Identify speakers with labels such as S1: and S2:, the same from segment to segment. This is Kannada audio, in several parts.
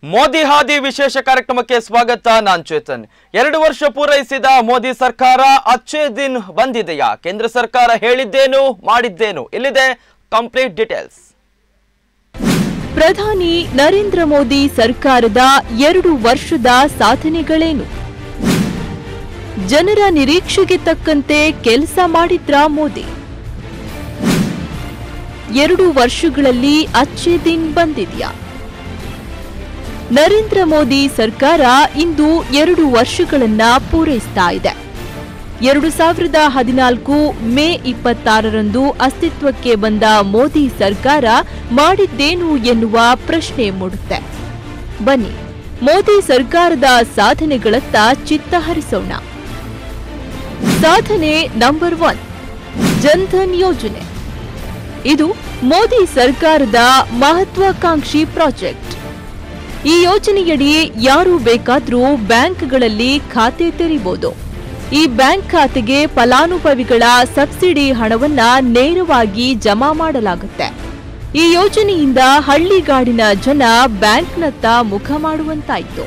S1: ಮೋದಿ ಹಾದಿ ವಿಶೇಷ ಕಾರ್ಯಕ್ರಮಕ್ಕೆ ಸ್ವಾಗತ ನಾನ್ ಚೇತನ್ ಎರಡು ವರ್ಷ ಪೂರೈಸಿದ ಮೋದಿ ಸರ್ಕಾರ ಅಚ್ಚೇ ದಿನ್ ಬಂದಿದೆಯಾ ಕೇಂದ್ರ ಸರ್ಕಾರ ಹೇಳಿದ್ದೇನು ಮಾಡಿದ್ದೇನು ಇಲ್ಲಿದೆ ಕಂಪ್ಲೀಟ್ ಡೀಟೇಲ್ಸ್
S2: ಪ್ರಧಾನಿ ನರೇಂದ್ರ ಮೋದಿ ಸರ್ಕಾರದ ಎರಡು ವರ್ಷದ ಸಾಧನೆಗಳೇನು ಜನರ ನಿರೀಕ್ಷೆಗೆ ತಕ್ಕಂತೆ ಕೆಲಸ ಮಾಡಿದ್ರ ಮೋದಿ ಎರಡು ವರ್ಷಗಳಲ್ಲಿ ಅಚ್ಚೇ ದಿನ್ ಬಂದಿದ್ಯಾ ನರೇಂದ್ರ ಮೋದಿ ಸರ್ಕಾರ ಇಂದು ಎರಡು ವರ್ಷಗಳನ್ನ ಪೂರೈಸ್ತಾ ಇದೆ ಎರಡು ಸಾವಿರದ ಹದಿನಾಲ್ಕು ಮೇ ಇಪ್ಪತ್ತಾರರಂದು ಅಸ್ತಿತ್ವಕ್ಕೆ ಬಂದ ಮೋದಿ ಸರ್ಕಾರ ಮಾಡಿದ್ದೇನು ಎನ್ನುವ ಪ್ರಶ್ನೆ ಮೂಡುತ್ತೆ ಬನ್ನಿ ಮೋದಿ ಸರ್ಕಾರದ ಸಾಧನೆಗಳತ್ತ ಚಿತ್ತ ಹರಿಸೋಣ ಸಾಧನೆ ನಂಬರ್ ಒನ್ ಜನ್ಧನ್ ಯೋಜನೆ ಇದು ಮೋದಿ ಸರ್ಕಾರದ ಮಹತ್ವಾಕಾಂಕ್ಷಿ ಪ್ರಾಜೆಕ್ಟ್ ಈ ಯೋಜನೆಯಡಿ ಯಾರು ಬೇಕಾದ್ರೂ ಬ್ಯಾಂಕ್ಗಳಲ್ಲಿ ಖಾತೆ ತೆರೀಬಹುದು ಈ ಬ್ಯಾಂಕ್ ಖಾತೆಗೆ ಫಲಾನುಭವಿಗಳ ಸಬ್ಸಿಡಿ ಹಣವನ್ನ ನೇರವಾಗಿ ಜಮಾ ಮಾಡಲಾಗುತ್ತೆ ಈ ಯೋಜನೆಯಿಂದ ಹಳ್ಳಿಗಾಡಿನ ಜನ ಬ್ಯಾಂಕ್ನತ್ತ ಮುಖ ಮಾಡುವಂತಾಯಿತು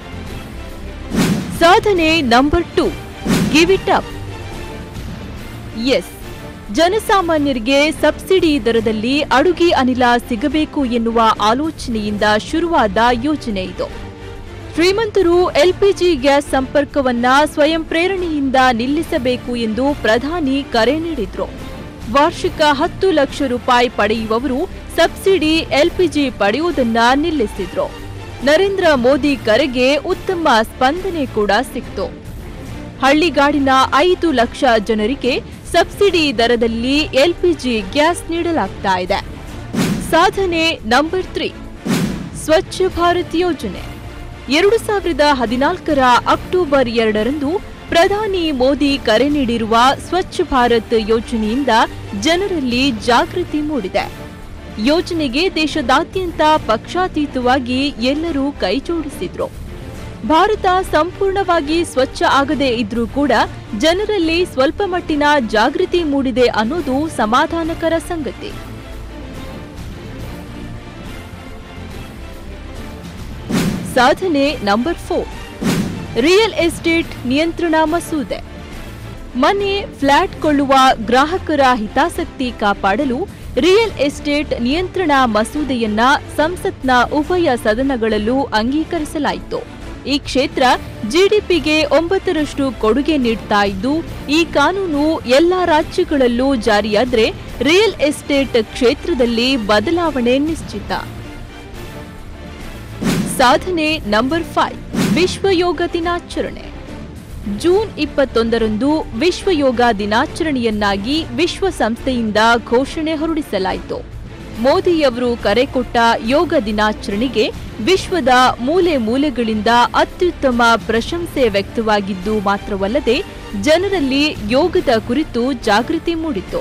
S2: ಸಾಧನೆ number two give it up yes ಜನಸಾಮಾನ್ಯರಿಗೆ ಸಬ್ಸಿಡಿ ದರದಲ್ಲಿ ಅಡುಗೆ ಅನಿಲ ಸಿಗಬೇಕು ಎನ್ನುವ ಆಲೋಚನೆಯಿಂದ ಶುರುವಾದ ಯೋಜನೆ ಇದು ಶ್ರೀಮಂತರು ಎಲ್ಪಿಜಿ ಗ್ಯಾಸ್ ಸಂಪರ್ಕವನ್ನ ಸ್ವಯಂ ಪ್ರೇರಣೆಯಿಂದ ನಿಲ್ಲಿಸಬೇಕು ಎಂದು ಪ್ರಧಾನಿ ಕರೆ ನೀಡಿದ್ರು ವಾರ್ಷಿಕ ಹತ್ತು ಲಕ್ಷ ರೂಪಾಯಿ ಪಡೆಯುವವರು ಸಬ್ಸಿಡಿ ಎಲ್ಪಿಜಿ ಪಡೆಯುವುದನ್ನ ನಿಲ್ಲಿಸಿದ್ರು ನರೇಂದ್ರ ಮೋದಿ ಕರೆಗೆ ಉತ್ತಮ ಸ್ಪಂದನೆ ಕೂಡ ಸಿಕ್ತು ಹಳ್ಳಿಗಾಡಿನ ಐದು ಲಕ್ಷ ಜನರಿಗೆ ಸಬ್ಸಿಡಿ ದರದಲ್ಲಿ ಎಲ್ಪಿಜಿ ಗ್ಯಾಸ್ ನೀಡಲಾಗ್ತಾ ಇದೆ ಸಾಧನೆ ನಂಬರ್ ತ್ರೀ ಸ್ವಚ್ಛ ಭಾರತ್ ಯೋಜನೆ ಎರಡು ಸಾವಿರದ ಹದಿನಾಲ್ಕರ ಅಕ್ಟೋಬರ್ ಎರಡರಂದು ಪ್ರಧಾನಿ ಮೋದಿ ಕರೆ ನೀಡಿರುವ ಸ್ವಚ್ಛ ಭಾರತ್ ಯೋಜನೆಯಿಂದ ಜನರಲ್ಲಿ ಜಾಗೃತಿ ಮೂಡಿದೆ ಯೋಜನೆಗೆ ದೇಶದಾದ್ಯಂತ ಪಕ್ಷಾತೀತವಾಗಿ ಎಲ್ಲರೂ ಕೈಜೋಡಿಸಿದ್ರು ಭಾರತ ಸಂಪೂರ್ಣವಾಗಿ ಸ್ವಚ್ಛ ಆಗದೇ ಇದ್ರೂ ಕೂಡ ಜನರಲ್ಲಿ ಸ್ವಲ್ಪ ಮಟ್ಟಿನ ಜಾಗೃತಿ ಮೂಡಿದೆ ಅನ್ನೋದು ಸಮಾಧಾನಕರ ಸಂಗತಿ ಸಾಧನೆ ನಂಬರ್ ಫೋರ್ ರಿಯಲ್ ಎಸ್ಟೇಟ್ ನಿಯಂತ್ರಣ ಮಸೂದೆ ಮನೆ ಫ್ಲಾಟ್ ಕೊಳ್ಳುವ ಗ್ರಾಹಕರ ಹಿತಾಸಕ್ತಿ ಕಾಪಾಡಲು ರಿಯಲ್ ಎಸ್ಟೇಟ್ ನಿಯಂತ್ರಣ ಮಸೂದೆಯನ್ನ ಸಂಸತ್ನ ಉಭಯ ಸದನಗಳಲ್ಲೂ ಅಂಗೀಕರಿಸಲಾಯಿತು ಈ ಕ್ಷೇತ್ರ ಜಿಡಿಪಿಗೆ ಒಂಬತ್ತರಷ್ಟು ಕೊಡುಗೆ ನೀಡ್ತಾ ಇದ್ದು ಈ ಕಾನೂನು ಎಲ್ಲಾ ರಾಜ್ಯಗಳಲ್ಲೂ ಜಾರಿಯಾದ್ರೆ ರಿಯಲ್ ಎಸ್ಟೇಟ್ ಕ್ಷೇತ್ರದಲ್ಲಿ ಬದಲಾವಣೆ ನಿಶ್ಚಿತ ಸಾಧನೆ ನಂಬರ್ ಫೈವ್ ವಿಶ್ವ ಯೋಗ ದಿನಾಚರಣೆ ಜೂನ್ ಇಪ್ಪತ್ತೊಂದರಂದು ವಿಶ್ವ ಯೋಗ ದಿನಾಚರಣೆಯನ್ನಾಗಿ ವಿಶ್ವಸಂಸ್ಥೆಯಿಂದ ಘೋಷಣೆ ಹೊರಡಿಸಲಾಯಿತು ಮೋದಿಯವರು ಕರೆ ಕೊಟ್ಟ ಯೋಗ ದಿನಾಚರಣೆಗೆ ವಿಶ್ವದ ಮೂಲೆ ಮೂಲೆಗಳಿಂದ ಅತ್ಯುತ್ತಮ ಪ್ರಶಂಸೆ ವ್ಯಕ್ತವಾಗಿದ್ದು ಮಾತ್ರವಲ್ಲದೆ ಜನರಲ್ಲಿ ಯೋಗದ ಕುರಿತು ಜಾಗೃತಿ ಮೂಡಿತು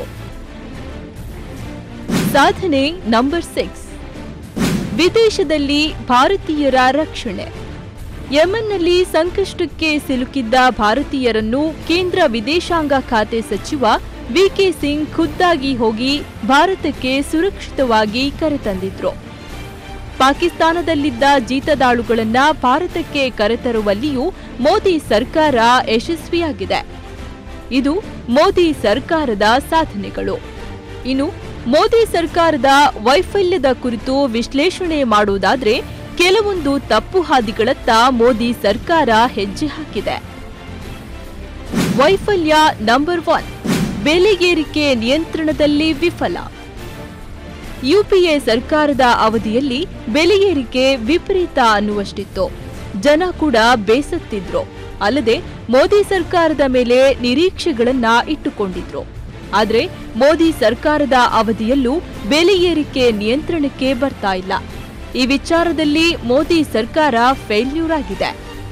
S2: ಸಾಧನೆ ನಂಬರ್ ಸಿಕ್ಸ್ ವಿದೇಶದಲ್ಲಿ ಭಾರತೀಯರ ರಕ್ಷಣೆ ಯೆಮೆನ್ನಲ್ಲಿ ಸಂಕಷ್ಟಕ್ಕೆ ಸಿಲುಕಿದ್ದ ಭಾರತೀಯರನ್ನು ಕೇಂದ್ರ ವಿದೇಶಾಂಗ ಖಾತೆ ಸಚಿವ ವಿಕೆ ಸಿಂಗ್ ಖುದ್ದಾಗಿ ಹೋಗಿ ಭಾರತಕ್ಕೆ ಸುರಕ್ಷಿತವಾಗಿ ಕರೆತಂದಿದ್ರು ಪಾಕಿಸ್ತಾನದಲ್ಲಿದ್ದ ಜೀತದಾಳುಗಳನ್ನ ಭಾರತಕ್ಕೆ ಕರೆತರುವಲ್ಲಿಯೂ ಮೋದಿ ಸರ್ಕಾರ ಯಶಸ್ವಿಯಾಗಿದೆ ಇದು ಮೋದಿ ಸರ್ಕಾರದ ಸಾಧನೆಗಳು ಇನ್ನು ಮೋದಿ ಸರ್ಕಾರದ ವೈಫಲ್ಯದ ಕುರಿತು ವಿಶ್ಲೇಷಣೆ ಮಾಡುವುದಾದ್ರೆ ಕೆಲವೊಂದು ತಪ್ಪು ಹಾದಿಗಳತ್ತ ಮೋದಿ ಸರ್ಕಾರ ಹೆಜ್ಜೆ ಹಾಕಿದೆ ವೈಫಲ್ಯ ನಂಬರ್ ಒನ್ ಬೆಲೆಗೇರಿಕೆ ನಿಯಂತ್ರಣದಲ್ಲಿ ವಿಫಲ ಯುಪಿಎ ಸರ್ಕಾರದ ಅವಧಿಯಲ್ಲಿ ಬೆಲೆ ಏರಿಕೆ ವಿಪರೀತ ಅನ್ನುವಷ್ಟಿತ್ತು ಜನ ಕೂಡ ಬೇಸತ್ತಿದ್ರು ಅಲ್ಲದೆ ಮೋದಿ ಸರ್ಕಾರದ ಮೇಲೆ ನಿರೀಕ್ಷೆಗಳನ್ನ ಇಟ್ಟುಕೊಂಡಿದ್ರು ಆದ್ರೆ ಮೋದಿ ಸರ್ಕಾರದ ಅವಧಿಯಲ್ಲೂ ಬೆಲೆ ಏರಿಕೆ ನಿಯಂತ್ರಣಕ್ಕೆ ಬರ್ತಾ ಇಲ್ಲ ಈ ವಿಚಾರದಲ್ಲಿ ಮೋದಿ ಸರ್ಕಾರ ಫೇಲ್ಯೂರ್ ಆಗಿದೆ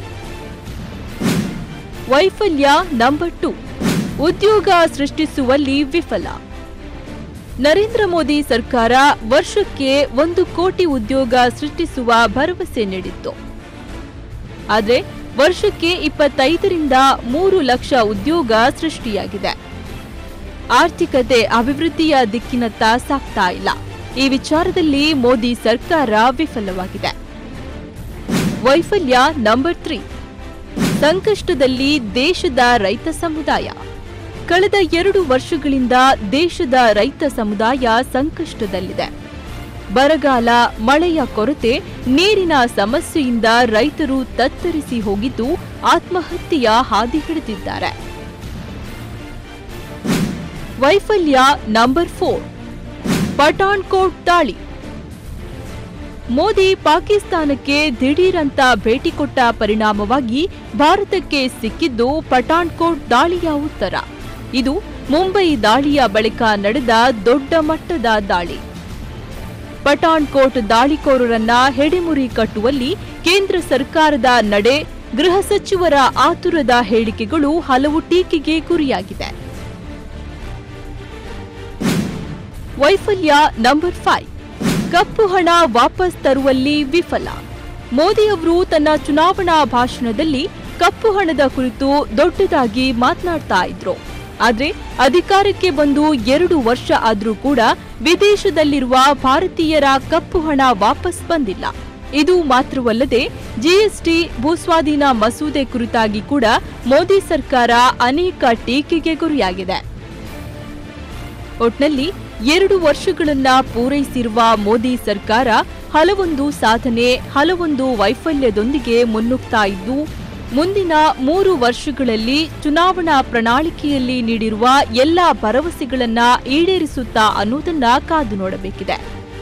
S2: ವೈಫಲ್ಯ ನಂಬರ್ ಟು ಉದ್ಯೋಗ ಸೃಷ್ಟಿಸುವಲ್ಲಿ ವಿಫಲ ನರೇಂದ್ರ ಮೋದಿ ಸರ್ಕಾರ ವರ್ಷಕ್ಕೆ ಒಂದು ಕೋಟಿ ಉದ್ಯೋಗ ಸೃಷ್ಟಿಸುವ ಭರವಸೆ ನೀಡಿತ್ತು ಆದರೆ ವರ್ಷಕ್ಕೆ ಇಪ್ಪತ್ತೈದರಿಂದ ಮೂರು ಲಕ್ಷ ಉದ್ಯೋಗ ಸೃಷ್ಟಿಯಾಗಿದೆ ಆರ್ಥಿಕತೆ ಅಭಿವೃದ್ಧಿಯ ದಿಕ್ಕಿನತ್ತ ಸಾಗ್ತಾ ಇಲ್ಲ ಈ ವಿಚಾರದಲ್ಲಿ ಮೋದಿ ಸರ್ಕಾರ ವಿಫಲವಾಗಿದೆ ವೈಫಲ್ಯ ನಂಬರ್ ತ್ರೀ ಸಂಕಷ್ಟದಲ್ಲಿ ದೇಶದ ರೈತ ಸಮುದಾಯ ಕಳೆದ ಎರಡು ವರ್ಷಗಳಿಂದ ದೇಶದ ರೈತ ಸಮುದಾಯ ಸಂಕಷ್ಟದಲ್ಲಿದೆ ಬರಗಾಲ ಮಳೆಯ ಕೊರತೆ ನೀರಿನ ಸಮಸ್ಯೆಯಿಂದ ರೈತರು ತತ್ತರಿಸಿ ಹೋಗಿದ್ದು ಆತ್ಮಹತ್ಯೆಯ ಹಾದಿ ಹಿಡಿದಿದ್ದಾರೆ ವೈಫಲ್ಯ ನಂಬರ್ ಫೋರ್ ಪಠಾಣ್ಕೋಟ್ ದಾಳಿ ಮೋದಿ ಪಾಕಿಸ್ತಾನಕ್ಕೆ ದಿಢೀರಂತ ಭೇಟಿ ಕೊಟ್ಟ ಪರಿಣಾಮವಾಗಿ ಭಾರತಕ್ಕೆ ಸಿಕ್ಕಿದ್ದು ಪಠಾಣ್ಕೋಟ್ ದಾಳಿಯ ಉತ್ತರ ಇದು ಮುಂಬೈ ದಾಳಿಯ ಬಳಿಕ ನಡೆದ ದೊಡ್ಡ ಮಟ್ಟದ ದಾಳಿ ಪಠಾಣ್ಕೋಟ್ ದಾಳಿಕೋರರನ್ನ ಹೆಡೆಮುರಿ ಕಟ್ಟುವಲ್ಲಿ ಕೇಂದ್ರ ಸರ್ಕಾರದ ನಡೆ ಗೃಹ ಸಚಿವರ ಆತುರದ ಹೇಳಿಕೆಗಳು ಹಲವು ಟೀಕೆಗೆ ಗುರಿಯಾಗಿದೆ ವೈಫಲ್ಯ ನಂಬರ್ ಫೈವ್ ಕಪ್ಪು ಹಣ ವಾಪಸ್ ತರುವಲ್ಲಿ ವಿಫಲ ಮೋದಿ ಅವರು ತನ್ನ ಚುನಾವಣಾ ಭಾಷಣದಲ್ಲಿ ಕಪ್ಪು ಹಣದ ಕುರಿತು ದೊಡ್ಡದಾಗಿ ಮಾತನಾಡ್ತಾ ಇದ್ರು ಆದ್ರೆ ಅಧಿಕಾರಕ್ಕೆ ಬಂದು ಎರಡು ವರ್ಷ ಆದ್ರೂ ಕೂಡ ವಿದೇಶದಲ್ಲಿರುವ ಭಾರತೀಯರ ಕಪ್ಪು ಹಣ ವಾಪಸ್ ಬಂದಿಲ್ಲ ಇದು ಮಾತ್ರವಲ್ಲದೆ ಜಿಎಸ್ಟಿ ಭೂಸ್ವಾಧೀನ ಮಸೂದೆ ಕುರಿತಾಗಿ ಕೂಡ ಮೋದಿ ಸರ್ಕಾರ ಅನೇಕ ಟೀಕೆಗೆ ಗುರಿಯಾಗಿದೆ ಒಟ್ನಲ್ಲಿ ಎರಡು ವರ್ಷಗಳನ್ನ ಪೂರೈಸಿರುವ ಮೋದಿ ಸರ್ಕಾರ ಹಲವೊಂದು ಸಾಧನೆ ಹಲವೊಂದು ವೈಫಲ್ಯದೊಂದಿಗೆ ಮುನ್ನುಗ್ತಾ ಇದ್ದು ಮುಂದಿನ ಮೂರು ವರ್ಷಗಳಲ್ಲಿ ಚುನಾವಣಾ ಪ್ರಣಾಳಿಕೆಯಲ್ಲಿ ನೀಡಿರುವ ಎಲ್ಲಾ ಭರವಸೆಗಳನ್ನ ಈಡೇರಿಸುತ್ತಾ ಅನ್ನೋದನ್ನ ಕಾದು ನೋಡಬೇಕಿದೆ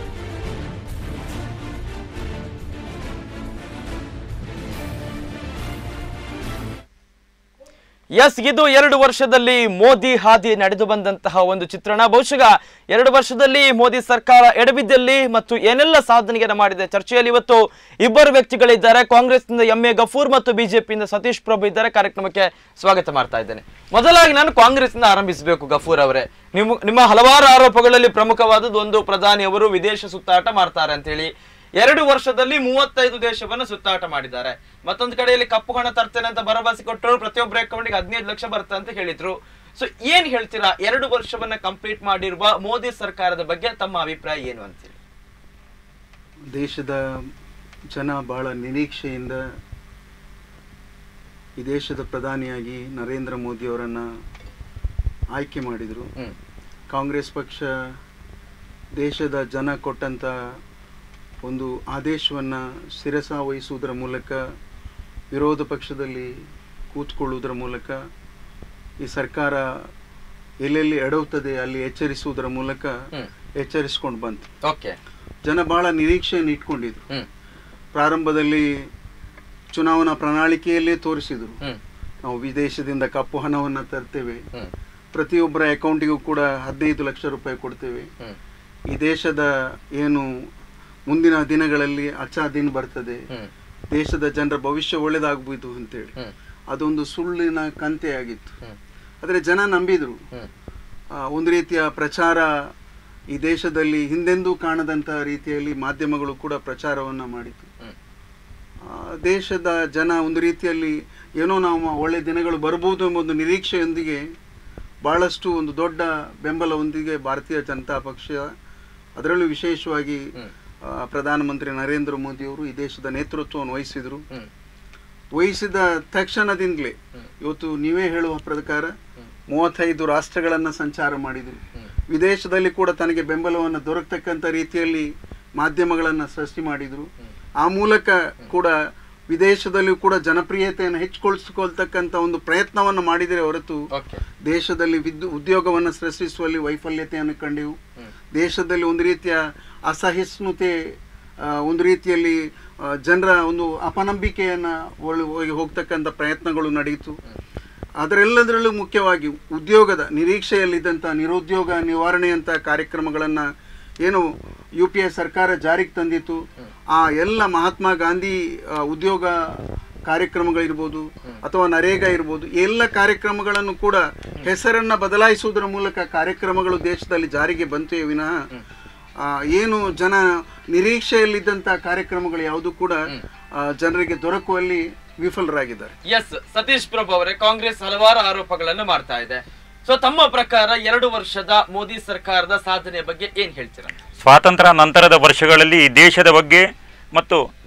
S1: ಎಸ್ ಇದು ಎರಡು ವರ್ಷದಲ್ಲಿ ಮೋದಿ ಹಾದಿ ನಡೆದು ಬಂದಂತಹ ಒಂದು ಚಿತ್ರಣ ಬಹುಶಃ ಎರಡು ವರ್ಷದಲ್ಲಿ ಮೋದಿ ಸರ್ಕಾರ ಎಡಬಿದ್ದಲ್ಲಿ ಮತ್ತು ಏನೆಲ್ಲ ಸಾಧನೆಯನ್ನು ಮಾಡಿದೆ ಚರ್ಚೆಯಲ್ಲಿ ಇವತ್ತು ಇಬ್ಬರು ವ್ಯಕ್ತಿಗಳಿದ್ದಾರೆ ಕಾಂಗ್ರೆಸ್ನಿಂದ ಎಂ ಎ ಗಫೂರ್ ಮತ್ತು ಬಿಜೆಪಿಯಿಂದ ಸತೀಶ್ ಪ್ರಭು ಇದ್ದಾರೆ ಕಾರ್ಯಕ್ರಮಕ್ಕೆ ಸ್ವಾಗತ ಮಾಡ್ತಾ ಇದ್ದೇನೆ ಮೊದಲಾಗಿ ನಾನು ಕಾಂಗ್ರೆಸ್ನಿಂದ ಆರಂಭಿಸಬೇಕು ಗಫೂರ್ ಅವರೇ ನಿಮ್ಮ ನಿಮ್ಮ ಹಲವಾರು ಆರೋಪಗಳಲ್ಲಿ ಪ್ರಮುಖವಾದದ್ದು ಒಂದು ಪ್ರಧಾನಿ ಅವರು ವಿದೇಶ ಸುತ್ತಾಟ ಮಾಡ್ತಾರೆ ಅಂತ ಹೇಳಿ ಎರಡು ವರ್ಷದಲ್ಲಿ ಮೂವತ್ತೈದು ದೇಶವನ್ನ ಸುತ್ತಾಟ ಮಾಡಿದ್ದಾರೆ ಮತ್ತೊಂದು ಕಡೆಯಲ್ಲಿ ಕಪ್ಪು ಹಣ ತರ್ತೇನೆ ಅಂತ ಭರವಸೆ ಕೊಟ್ಟರು ಪ್ರತಿಯೊಬ್ಬರ ಅಕೌಂಟಿಗೆ ಹದಿನೈದು ಲಕ್ಷ ಬರುತ್ತೆ ಅಂತ ಹೇಳಿದ್ರು ಸೊ ಏನ್ ಹೇಳ್ತೀರಾ ಎರಡು ವರ್ಷವನ್ನ ಕಂಪ್ಲೀಟ್ ಮಾಡಿರುವ ಮೋದಿ ಸರ್ಕಾರದ ಬಗ್ಗೆ ತಮ್ಮ ಅಭಿಪ್ರಾಯ ಏನು ಅಂತೀರಿ
S3: ದೇಶದ ಜನ ಬಹಳ ನಿರೀಕ್ಷೆಯಿಂದ ಈ ದೇಶದ ಪ್ರಧಾನಿಯಾಗಿ ನರೇಂದ್ರ ಮೋದಿಯವರನ್ನು ಆಯ್ಕೆ ಮಾಡಿದರು
S1: ಹ್ಮ್
S3: ಕಾಂಗ್ರೆಸ್ ಪಕ್ಷ ದೇಶದ ಜನ ಕೊಟ್ಟಂಥ ಒಂದು ಆದೇಶವನ್ನು ಶಿರಸ ವಹಿಸುವುದರ ಮೂಲಕ ವಿರೋಧ ಪಕ್ಷದಲ್ಲಿ ಕೂತ್ಕೊಳ್ಳುವುದರ ಮೂಲಕ ಈ ಸರ್ಕಾರ ಎಲ್ಲೆಲ್ಲಿ ಎಡವುತ್ತದೆ ಅಲ್ಲಿ ಎಚ್ಚರಿಸುವುದರ ಮೂಲಕ
S1: ಹ್ಮ್
S3: ಎಚ್ಚರಿಸ್ಕೊಂಡು ಬಂತು
S1: ಓಕೆ
S3: ಜನ ಬಹಳ ನಿರೀಕ್ಷೆಯನ್ನು ಇಟ್ಕೊಂಡಿದ್ರು
S1: ಹ್ಮ್
S3: ಪ್ರಾರಂಭದಲ್ಲಿ ಚುನಾವಣಾ ಪ್ರಣಾಳಿಕೆಯಲ್ಲೇ ತೋರಿಸಿದರು
S1: ಹ್ಮ್
S3: ನಾವು ವಿದೇಶದಿಂದ ಕಪ್ಪು ಹಣವನ್ನು ತರ್ತೇವೆ
S1: ಹ್ಮ್
S3: ಪ್ರತಿಯೊಬ್ಬರ ಅಕೌಂಟಿಗೂ ಕೂಡ ಹದಿನೈದು ಲಕ್ಷ ರೂಪಾಯಿ ಕೊಡ್ತೇವೆ
S1: ಹ್ಮ್
S3: ಈ ದೇಶದ ಏನು ಮುಂದಿನ ದಿನಗಳಲ್ಲಿ ಅಚ್ಚಾ ದಿನ ಬರ್ತದೆ
S1: ಹ್ಮ್
S3: ದೇಶದ ಜನರ ಭವಿಷ್ಯ ಒಳ್ಳೇದಾಗ್ಬೋದು ಅಂತೇಳಿ
S1: ಹ್ಮ್
S3: ಅದೊಂದು ಸುಳ್ಳಿನ ಕಂತೆ ಆಗಿತ್ತು
S1: ಹ್ಮ್
S3: ಆದರೆ ಜನ ನಂಬಿದ್ರು
S1: ಹ್ಮ್
S3: ಆ, ಒಂದು ರೀತಿಯ ಪ್ರಚಾರ ಈ ದೇಶದಲ್ಲಿ ಹಿಂದೆಂದೂ ಕಾಣದಂತಹ ರೀತಿಯಲ್ಲಿ ಮಾಧ್ಯಮಗಳು ಕೂಡ ಪ್ರಚಾರವನ್ನು ಮಾಡಿತು
S1: ಹ್ಮ್
S3: ಆ, ದೇಶದ ಜನ ಒಂದು ರೀತಿಯಲ್ಲಿ ಏನೋ ನಾವು ಒಳ್ಳೆ ದಿನಗಳು ಬರ್ಬೋದು ಎಂಬ ಒಂದು ನಿರೀಕ್ಷೆಯೊಂದಿಗೆ ಬಹಳಷ್ಟು ಒಂದು ದೊಡ್ಡ ಬೆಂಬಲವೊಂದಿಗೆ ಭಾರತೀಯ ಜನತಾ ಪಕ್ಷ ಅದರಲ್ಲೂ ವಿಶೇಷವಾಗಿ
S1: ಹ್ಮ್
S3: ಆ, ಪ್ರಧಾನಮಂತ್ರಿ ನರೇಂದ್ರ ಮೋದಿಯವರು ಈ ದೇಶದ ನೇತೃತ್ವವನ್ನು ವಹಿಸಿದರು
S1: ಹ್ಮ್
S3: ವಹಿಸಿದ ತಕ್ಷಣದಿಂದಲೇ
S1: ಹ್ಮ್.
S3: ಇವತ್ತು ನೀವೇ ಹೇಳುವ ಪ್ರಕಾರ
S1: ಹ್ಮ್.
S3: ಮೂವತ್ತೈದು ರಾಷ್ಟ್ರಗಳನ್ನು ಸಂಚಾರ ಮಾಡಿದರು
S1: ಹ್ಮ್
S3: ವಿದೇಶದಲ್ಲಿ ಕೂಡ ತನಗೆ ಬೆಂಬಲವನ್ನು ದೊರಕತಕ್ಕಂಥ ರೀತಿಯಲ್ಲಿ ಮಾಧ್ಯಮಗಳನ್ನು ಸೃಷ್ಟಿ ಮಾಡಿದರು ಆ ಮೂಲಕ ಕೂಡ ವಿದೇಶದಲ್ಲಿಯೂ ಕೂಡ ಜನಪ್ರಿಯತೆಯನ್ನು ಹೆಚ್ಚಿಕೊಳಿಸಿಕೊಳ್ತಕ್ಕಂಥ ಒಂದು ಪ್ರಯತ್ನವನ್ನು ಮಾಡಿದರೆ ಹೊರತು
S1: ಓಕೆ
S3: ದೇಶದಲ್ಲಿ ವಿದ್ಯು ಉದ್ಯೋಗವನ್ನು ಸೃಷ್ಟಿಸುವಲ್ಲಿ ವೈಫಲ್ಯತೆಯನ್ನು ಕಂಡೆವು
S1: ಹ್ಮ್
S3: ದೇಶದಲ್ಲಿ ಒಂದು ರೀತಿಯ ಅಸಹಿಷ್ಣುತೆ ಆ, ಒಂದು ರೀತಿಯಲ್ಲಿ ಆ, ಜನರ ಒಂದು ಅಪನಂಬಿಕೆಯನ್ನು ಹೋಗಿ ಹೋಗ್ತಕ್ಕಂಥ ಪ್ರಯತ್ನಗಳು ನಡೆಯಿತು ಅದರೆಲ್ಲದರಲ್ಲೂ ಮುಖ್ಯವಾಗಿ ಉದ್ಯೋಗದ ನಿರೀಕ್ಷೆಯಲ್ಲಿದ್ದಂಥ ನಿರುದ್ಯೋಗ ನಿವಾರಣೆಯಂಥ ಕಾರ್ಯಕ್ರಮಗಳನ್ನು ಏನು ಯು ಪಿ ಎ ಸರ್ಕಾರ ಜಾರಿಗೆ ತಂದಿತ್ತು ಆ ಎಲ್ಲ ಮಹಾತ್ಮ ಗಾಂಧಿ ಆ, ಉದ್ಯೋಗ ಕಾರ್ಯಕ್ರಮಗಳಿರ್ಬೋದು ಅಥವಾ ನರೇಗಾ ಇರ್ಬೋದು ಈ ಎಲ್ಲ ಕಾರ್ಯಕ್ರಮಗಳನ್ನು ಕೂಡ ಹೆಸರನ್ನ ಬದಲಾಯಿಸುವುದರ ಮೂಲಕ ಕಾರ್ಯಕ್ರಮಗಳು ದೇಶದಲ್ಲಿ ಜಾರಿಗೆ ಬಂತೇ ವಿನಃ ಆ, ಏನು ಜನ ನಿರೀಕ್ಷೆಯಲ್ಲಿದ್ದಂಥ ಕಾರ್ಯಕ್ರಮಗಳು ಯಾವುದು ಕೂಡ ಆ, ಜನರಿಗೆ ದೊರಕುವಲ್ಲಿ ವಿಫಲರಾಗಿದ್ದಾರೆ
S1: ಎಸ್ ಸತೀಶ್ ಪ್ರಭು ಅವರೇ ಕಾಂಗ್ರೆಸ್ ಹಲವಾರು ಆರೋಪಗಳನ್ನು ಮಾಡ್ತಾ ಇದೆ ಸೊ ತಮ್ಮ ಪ್ರಕಾರ ಎರಡು ವರ್ಷದ ಮೋದಿ ಸರ್ಕಾರದ ಸಾಧನೆ ಬಗ್ಗೆ ಏನ್ ಹೇಳ್ತೀರಾ
S4: ಸ್ವಾತಂತ್ರ್ಯ ನಂತರದ ವರ್ಷಗಳಲ್ಲಿ ಈ ದೇಶದ ಬಗ್ಗೆ ಮತ್ತು ಆ,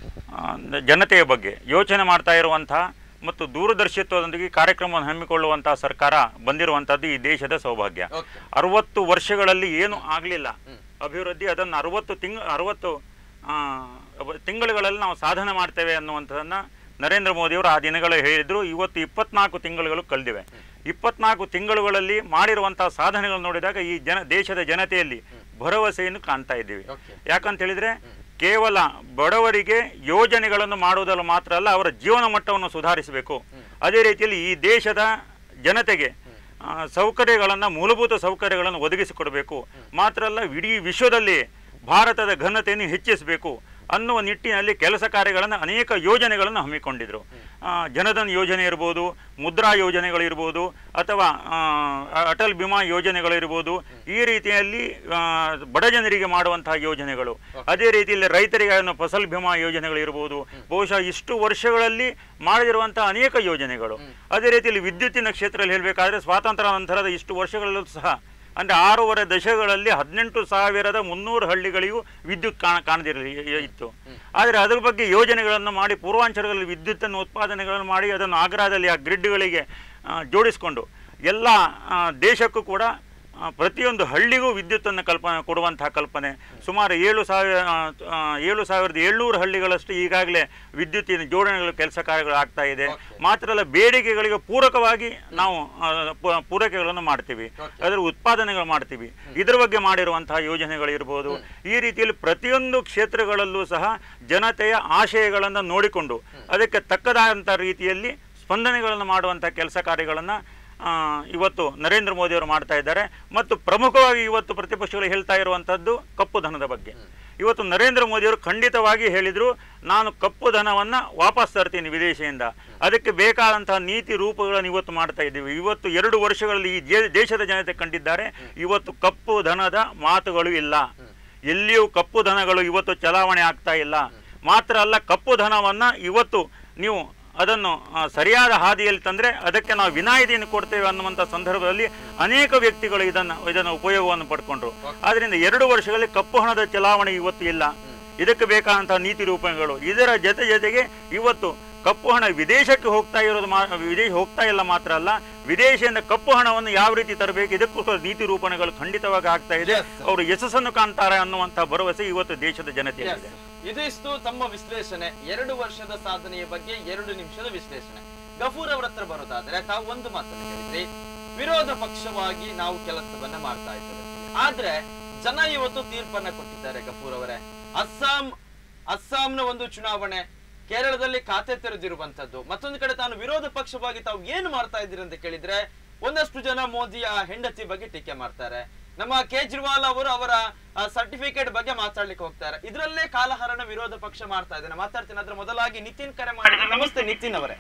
S4: ಜನತೆಯ ಬಗ್ಗೆ ಯೋಚನೆ ಮಾಡ್ತಾ ಇರುವಂತಹ ಮತ್ತು ದೂರದರ್ಶಿತ್ವದೊಂದಿಗೆ ಕಾರ್ಯಕ್ರಮವನ್ನು ಹಮ್ಮಿಕೊಳ್ಳುವಂತಹ ಸರ್ಕಾರ ಬಂದಿರುವಂಥದ್ದು ಈ ದೇಶದ ಸೌಭಾಗ್ಯ
S1: Okay.
S4: ಅರವತ್ತು ವರ್ಷಗಳಲ್ಲಿ ಏನು ಆಗಲಿಲ್ಲ ಅಭಿವೃದ್ಧಿ ಅದನ್ನು ಅರವತ್ತು ತಿಂಗ್ ಅರವತ್ತು ಆ, ಅವ- ತಿಂಗಳುಗಳಲ್ಲಿ ನಾವು ಸಾಧನೆ ಮಾಡ್ತೇವೆ ಅನ್ನುವಂಥದ್ದನ್ನು ನರೇಂದ್ರ ಮೋದಿಯವರು ಆ ದಿನಗಳು ಹೇಳಿದ್ರು ಇವತ್ತು ಇಪ್ಪತ್ನಾಲ್ಕು ತಿಂಗಳುಗಳು ಕಳೆದಿವೆ ಇಪ್ಪತ್ನಾಲ್ಕು ತಿಂಗಳುಗಳಲ್ಲಿ ಮಾಡಿರುವಂತಹ ಸಾಧನೆಗಳನ್ನು ನೋಡಿದಾಗ ಈ ಜನ ದೇಶದ ಜನತೆಯಲ್ಲಿ ಭರವಸೆಯನ್ನು ಕಾಣ್ತಾ ಇದ್ದೀವಿ
S1: Okay.
S4: ಯಾಕಂತ ಹೇಳಿದ್ರೆ ಕೇವಲ ಬಡವರಿಗೆ ಯೋಜನೆಗಳನ್ನು ಮಾಡುವುದಲ್ಲ ಮಾತ್ರ ಅಲ್ಲ ಅವರ ಜೀವನ ಮಟ್ಟವನ್ನು ಸುಧಾರಿಸಬೇಕು ಅದೇ ರೀತಿಯಲ್ಲಿ ಈ ದೇಶದ ಜನತೆಗೆ ಆ, ಸೌಕರ್ಯಗಳನ್ನು ಮೂಲಭೂತ ಸೌಕರ್ಯಗಳನ್ನು ಒದಗಿಸಿಕೊಡಬೇಕು ಮಾತ್ರ ಅಲ್ಲ ಇಡೀ ವಿಶ್ವದಲ್ಲಿ ಭಾರತದ ಘನತೆಯನ್ನು ಹೆಚ್ಚಿಸಬೇಕು ಅನ್ನುವ ನಿಟ್ಟಿನಲ್ಲಿ ಕೆಲಸ ಕಾರ್ಯಗಳನ್ನು ಅನೇಕ ಯೋಜನೆಗಳನ್ನು ಹಮ್ಮಿಕೊಂಡಿದ್ರು ಆ, ಜನಧನ್ ಯೋಜನೆ ಇರ್ಬೋದು ಮುದ್ರಾ ಯೋಜನೆಗಳಿರ್ಬೋದು ಅಥವಾ ಆ, ಅಟಲ್ ಬಿಮಾ ಯೋಜನೆಗಳಿರ್ಬೋದು ಈ ರೀತಿಯಲ್ಲಿ ಆ, ಬಡ ಜನರಿಗೆ ಮಾಡುವಂತಹ ಯೋಜನೆಗಳು ಅದೇ ರೀತಿಯಲ್ಲಿ ರೈತರಿಗೆ ಅದನ್ನು ಫಸಲ್ ಬಿಮಾ ಯೋಜನೆಗಳಿರ್ಬೋದು ಬಹುಶಃ ಇಷ್ಟು ವರ್ಷಗಳಲ್ಲಿ ಮಾಡಿರುವಂತಹ ಅನೇಕ ಯೋಜನೆಗಳು ಅದೇ ರೀತಿಯಲ್ಲಿ ವಿದ್ಯುತ್ತಿನ ಕ್ಷೇತ್ರದಲ್ಲಿ ಹೇಳಬೇಕಾದ್ರೆ ಸ್ವಾತಂತ್ರ್ಯ ನಂತರದ ಇಷ್ಟು ವರ್ಷಗಳಲ್ಲೂ ಸಹ ಅಂದರೆ ಆರೂವರೆ ದಶಕಗಳಲ್ಲಿ ಹದಿನೆಂಟು ಸಾವಿರದ ಮುನ್ನೂರು ಹಳ್ಳಿಗಳಿಗೂ ವಿದ್ಯುತ್ ಕಾಣ ಕಾಣದಿರಲಿ ಇತ್ತು ಆದರೆ ಅದರ ಬಗ್ಗೆ ಯೋಜನೆಗಳನ್ನು ಮಾಡಿ ಪೂರ್ವಾಂಚಲದಲ್ಲಿ ವಿದ್ಯುತ್ತನ್ನು ಉತ್ಪಾದನೆಗಳನ್ನು ಮಾಡಿ ಅದನ್ನು ಆಗ್ರಾದಲ್ಲಿ ಆ ಗ್ರಿಡ್ಗಳಿಗೆ ಆ, ಜೋಡಿಸಿಕೊಂಡು ಎಲ್ಲ ಆ, ದೇಶಕ್ಕೂ ಕೂಡ ಆ, ಪ್ರತಿಯೊಂದು ಹಳ್ಳಿಗೂ ವಿದ್ಯುತ್ತನ್ನು ಕಲ್ಪನೆ ಕೊಡುವಂತಹ ಕಲ್ಪನೆ ಸುಮಾರು ಏಳು ಸಾವಿರ ಆ, ಆ, ಏಳು ಸಾವಿರದ ಏಳ್ನೂರು ಹಳ್ಳಿಗಳಷ್ಟು ಈಗಾಗಲೇ ವಿದ್ಯುತ್ತಿನ ಜೋಡಣೆಗಳು ಕೆಲಸ ಕಾರ್ಯಗಳು ಆಗ್ತಾ ಇದೆ ಮಾತ್ರ ಅಲ್ಲ ಬೇಡಿಕೆಗಳಿಗೆ ಪೂರಕವಾಗಿ ನಾವು ಆ, ಪೂ- ಪೂರೈಕೆಗಳನ್ನು ಮಾಡ್ತೀವಿ ಅದರ ಉತ್ಪಾದನೆಗಳು ಮಾಡ್ತೀವಿ ಇದರ ಬಗ್ಗೆ ಮಾಡಿರುವಂತಹ ಯೋಜನೆಗಳಿರ್ಬೋದು ಈ ರೀತಿಯಲ್ಲಿ ಪ್ರತಿಯೊಂದು ಕ್ಷೇತ್ರಗಳಲ್ಲೂ ಸಹ ಜನತೆಯ ಆಶಯಗಳನ್ನು ನೋಡಿಕೊಂಡು ಅದಕ್ಕೆ ತಕ್ಕದಾದಂಥ ರೀತಿಯಲ್ಲಿ ಸ್ಪಂದನೆಗಳನ್ನು ಮಾಡುವಂಥ ಕೆಲಸ ಕಾರ್ಯಗಳನ್ನು ಆ, ಇವತ್ತು ನರೇಂದ್ರ ಮೋದಿಯವರು ಮಾಡ್ತಾ ಇದ್ದಾರೆ ಮತ್ತು ಪ್ರಮುಖವಾಗಿ ಇವತ್ತು ಪ್ರತಿಪಕ್ಷಗಳು ಹೇಳ್ತಾ ಇರುವಂಥದ್ದು ಕಪ್ಪು ಧನದ ಬಗ್ಗೆ ಇವತ್ತು ನರೇಂದ್ರ ಮೋದಿಯವರು ಖಂಡಿತವಾಗಿ ಹೇಳಿದರು ನಾನು ಕಪ್ಪು ಧನವನ್ನು ವಾಪಸ್ ತರ್ತೀನಿ ವಿದೇಶಿಯಿಂದ ಅದಕ್ಕೆ ಬೇಕಾದಂತಹ ನೀತಿ ರೂಪಗಳನ್ನು ಇವತ್ತು ಮಾಡ್ತಾ ಇದ್ದೀವಿ ಇವತ್ತು ಎರಡು ವರ್ಷಗಳಲ್ಲಿ ಈ ಜೇ- ದೇಶದ ಜನತೆ ಕಂಡಿದ್ದಾರೆ ಇವತ್ತು ಕಪ್ಪು ಧನದ ಮಾತುಗಳು ಇಲ್ಲ ಎಲ್ಲಿಯೂ ಕಪ್ಪು ಧನಗಳು ಇವತ್ತು ಚಲಾವಣೆ ಆಗ್ತಾ ಇಲ್ಲ ಮಾತ್ರ ಅಲ್ಲ ಕಪ್ಪು ಧನವನ್ನು ಇವತ್ತು ನೀವು ಅದನ್ನು ಆ, ಸರಿಯಾದ ಹಾದಿಯಲ್ಲಿ ತಂದರೆ ಅದಕ್ಕೆ ನಾವು ವಿನಾಯಿತಿಯನ್ನು ಕೊಡ್ತೇವೆ ಅನ್ನುವಂಥ ಸಂದರ್ಭದಲ್ಲಿ ಅನೇಕ ವ್ಯಕ್ತಿಗಳು ಇದನ್ನು ಇದನ್ನು ಉಪಯೋಗವನ್ನು ಪಡ್ಕೊಂಡ್ರು ಆದ್ದರಿಂದ ಎರಡು ವರ್ಷಗಳಲ್ಲಿ ಕಪ್ಪು ಹಣದ ಚಲಾವಣೆ ಇವತ್ತು ಇಲ್ಲ ಇದಕ್ಕೆ ಬೇಕಾದಂತಹ ನೀತಿ ರೂಪಗಳು ಇದರ ಜೊತೆ ಜೊತೆಗೆ ಇವತ್ತು ಕಪ್ಪು ಹಣ ವಿದೇಶಕ್ಕೆ ಹೋಗ್ತಾ ಇರೋದು ಮಾ ವಿದೇಶ ಹೋಗ್ತಾ ಇಲ್ಲ ಮಾತ್ರ ಅಲ್ಲ ವಿದೇಶದಿಂದ ಕಪ್ಪು ಹಣವನ್ನು ಯಾವ ರೀತಿ ತರಬೇಕು ಇದಕ್ಕೋಸ್ಕರ ನೀತಿ ರೂಪಣೆಗಳು ಖಂಡಿತವಾಗಿ ಆಗ್ತಾ ಇದೆ
S1: Yes.
S4: ಅವರು ಯಶಸ್ಸನ್ನು ಕಾಣ್ತಾರೆ ಅನ್ನುವಂಥ ಭರವಸೆ ಇವತ್ತು ದೇಶದ ಜನತೆಯಲ್ಲಿದೆ
S1: ಇದಿಷ್ಟು ತಮ್ಮ ವಿಶ್ಲೇಷಣೆ ಎರಡು ವರ್ಷದ ಸಾಧನೆಯ ಬಗ್ಗೆ ಎರಡು ನಿಮಿಷದ ವಿಶ್ಲೇಷಣೆ ಗಫೂರ್ ಅವರ ಹತ್ರ ಬರೋದಾದ್ರೆ ತಾವು ಒಂದು ಮಾತನ್ನು ಹೇಳಿದ್ರಿ ವಿರೋಧ ಪಕ್ಷವಾಗಿ ನಾವು ಕೆಲಸವನ್ನ ಮಾಡ್ತಾ ಇದ್ದೇವೆ ಆದ್ರೆ ಜನ ಇವತ್ತು ತೀರ್ಪನ್ನ ಕೊಟ್ಟಿದ್ದಾರೆ ಗಫೂರ್ ಅವರೇ ಅಸ್ಸಾಂ ಅಸ್ಸಾಂನ ಒಂದು ಚುನಾವಣೆ ಕೇರಳದಲ್ಲಿ ಖಾತೆ ತೆರೆದಿರುವಂತದ್ದು ಮತ್ತೊಂದು ಕಡೆ ತಾನು ವಿರೋಧ ಪಕ್ಷವಾಗಿ ತಾವು ಏನು ಮಾಡ್ತಾ ಇದ್ದೀರಿ ಅಂತ ಕೇಳಿದ್ರೆ ಒಂದಷ್ಟು ಜನ ಮೋದಿಯ ಹೆಂಡತಿ ಬಗ್ಗೆ ಟೀಕೆ ಮಾಡ್ತಾರೆ ನಮ್ಮ ಕೇಜ್ರಿವಾಲ್ ಅವರು ಅವರ ಸರ್ಟಿಫಿಕೇಟ್ ಬಗ್ಗೆ ಮಾತಾಡ್ಲಿಕ್ಕೆ ಹೋಗ್ತಾರೆ ಇದರಲ್ಲೇ ಕಾಲಹರಣ ವಿರೋಧ ಪಕ್ಷ ಮಾಡ್ತಾ ಇದ್ದೇನೆ ಮಾತಾಡ್ತೀನಿ ಅದ್ರ ಮೊದಲಾಗಿ ನಿತಿನ್ ಕರೆ ಮಾಡಿದ್ರೆ ನಮಸ್ತೆ ನಿತಿನ್ ಅವರೇ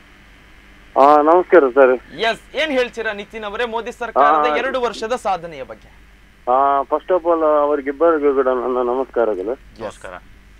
S5: ಹಾ ನಮಸ್ಕಾರ ಸರ್
S1: ಎಸ್ ಏನ್ ಹೇಳ್ತೀರಾ ನಿತಿನ್ ಅವರೇ ಮೋದಿ ಸರ್ಕಾರದ
S5: ಆ,
S1: ಎರಡು ವರ್ಷದ ಸಾಧನೆಯ ಬಗ್ಗೆ
S5: ಫಸ್ಟ್ ಆಫ್ ಆಲ್ ಅವರಿಗಿಬ್ಬರಿಗೂ ಕೂಡ ನನ್ನ ನಮಸ್ಕಾರಗಳು
S4: ನಮಸ್ಕಾರ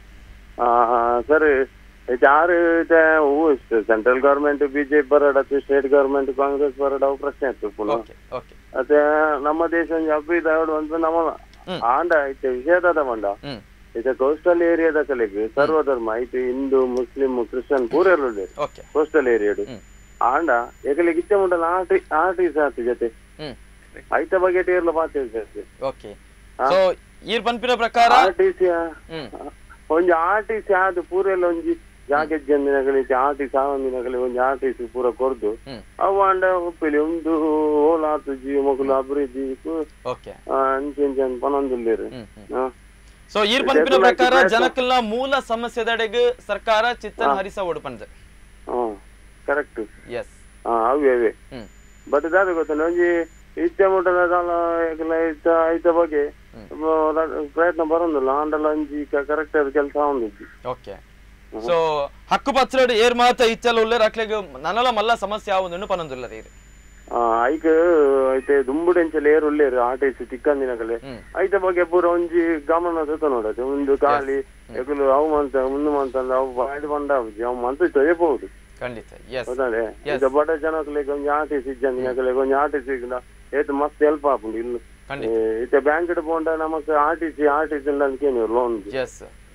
S5: ಸರ್ ಯಾರು ಇದೆ ಹೂ ಸೆಂಟ್ರಲ್ ಗೌರ್ಮೆಂಟ್ ಬಿಜೆಪಿ ಬರಡತ್ತು ಸ್ಟೇಟ್ ಗೌರ್ಮೆಂಟ್ ಕಾಂಗ್ರೆಸ್ ಬರಡ ಅವು ಪ್ರಶ್ನೆ ಆಗ್ತದೆ ಪುನಃ
S1: ಓಕೆ ಓಕೆ
S5: ಅದೇ ನಮ್ಮ ದೇಶ ಹಬ್ಬ ಇದಾವಡು ಅಂತ ನಮ್ಮ
S1: ಹ್ಮ್.
S5: ಆಂಡ ಐತೆ ವಿಷಯದ ಮಂಡ
S1: ಹ್ಮ್
S5: ಇದು ಕೋಸ್ಟಲ್ ಏರಿಯಾದ ಕಲೆಗೆ ಸರ್ವಧರ್ಮ ಐತೆ ಹಿಂದೂ ಮುಸ್ಲಿಂ ಕ್ರಿಶ್ಚಿಯನ್ ಪೂರೆಲ್ಲ
S1: ಓಕೆ
S5: ಕೋಸ್ಟಲ್ ಏರಿಯಾಡು
S1: ಹ್ಮ್.
S5: ಆಂಡ ಏಕಲಿಗೆ ಇಚ್ಛೆ ಮುಂಡಲ್ಲ ಆಟಿ ಆಟಿ ಸಾತು ಜೊತೆ
S1: ಹ್ಮ್
S5: ಐತ ಬಗೆಟ್ ಇರ್ಲ ಪಾತಿ
S1: ಓಕೆ ಸೊ ಈರ್ ಪನ್ಪಿನ ಪ್ರಕಾರ
S5: ಆರ್ ಟಿ ಸಿ
S1: ಹ್ಮ್
S5: ಒಂಜಿ ಆರ್ ಟಿ ಸಿ ಆದ್ ಪೂರೆಲ್ಲ ಒಂಜಿ ಜಾಗೆ ಜಂದಿನಗಳಿಗೆ ಆರ್ ಟಿ ಸಾವಂದಿನಗಲಿ ಒಂಜಿ ಆರ್ ಟಿ ಸಿ ಪೂರ ಕೊರ್ದು
S1: ಹ್ಮ್
S5: ಅವು ಅಂಡ ಉಪ್ಪಿಲಿ ಒಂದು ಓಲಾತು ಜಿ ಮಗುಲು ಅಭಿವೃದ್ಧಿ
S1: ಓಕೆ
S5: ಅಂಚೆಂಚನ್ ಪನೊಂದುಲ್ಲೇರು
S1: ಹ್ಮ್ ಹ್ಮ್ ಸೊ ಈರ್ ಪನ್ಪಿನ ಪ್ರಕಾರ ಜನಕ್ಕೆಲ್ಲ ಮೂಲ ಸಮಸ್ಯೆದಡೆಗೆ ಸರ್ಕಾರ ಚಿತ್ತನ್ ಹರಿಸ ಓಡ್ಪಂದೆ
S5: ಹ್ಮ್ ಕರೆಕ್ಟ್
S1: ಎಸ್
S5: ಹಾ ಅವೇ ಅವೇ
S1: ಹ್ಮ್
S5: ಬಟ್ ದಾದ ಗೊತ್ತಾನೆ ಒಂಜಿ ಇಚ್ಛೆ ಮುಟ್ಟದ ಕಾಲ ಏಕಲ ಇತ್ತ ಐತ ಬಗ್ಗೆ ಪ್ರಯತ್ನ ಬರೋದಿಲ್ಲ ಆಂಡಲ ಒಂಜಿ ಕರೆಕ್ಟ್ ಆದ ಕೆಲಸ ಒಂದಿದ್ದು
S1: ಓಕೆ ಸೊ ಹಕ್ಕು ಪತ್ರಡ್ ಏರ್ ಮಾತ ಇಚ್ಚಲ ಉಳ್ಳೇರ್ ಅಕ್ಲೆಗ್ ನನಲ ಮಲ್ಲ ಸಮಸ್ಯೆ ಆവുന്നുണ്ട് ಪನೊಂದುಲ್ಲ ರೀ
S5: ಐಕ್ ಐತೆ ದುಂಬುಡೆಂಚಲ ಏರು ಉಳ್ಳೇರು ಆರ್ ಟಿ ಸಿ ತಿಕ್ಕಂದಿನಕಲೆ
S1: ಹ್ಮ್
S5: ಐತ ಬಗ್ಗೆ ಪೂರ ಒಂಜಿ ಗಮನ ಸತ ನೋಡತ್ತೆ ಒಂದು ಖಾಲಿ ಎಕಲು ಅವು ಮಂತ ಮುಂದು ಮಂತ ಅವು ಬಾಡಿ ಬಂಡ ಅವು ಮಂತ ತೊಯ್ಯಬಹುದು
S1: ಖಂಡಿತ ಎಸ್
S5: ಹೌದಾನೆ ಈಗ ಬಡ ಜನಗಳಿಗೆ ಒಂಜಿ ಆರ್ ಟಿ ಸಿ ಜನಗಳಿಗೆ ಒಂಜಿ ಆರ್ ಟಿ ಸಿ ಏತ್ ಮಸ್ತ್ ಹೆಲ್ಪ್ ಆಪುಂಡು ಇಲ್ಲ
S1: ಖಂಡಿತ
S5: ಇತ್ತೆ ಬ್ಯಾಂಕ್ ಪೋಂಡ ನಮಕ್ R T C R T C ಅಂದ್ಕೇನು ಲೋನ್
S1: ಎಸ್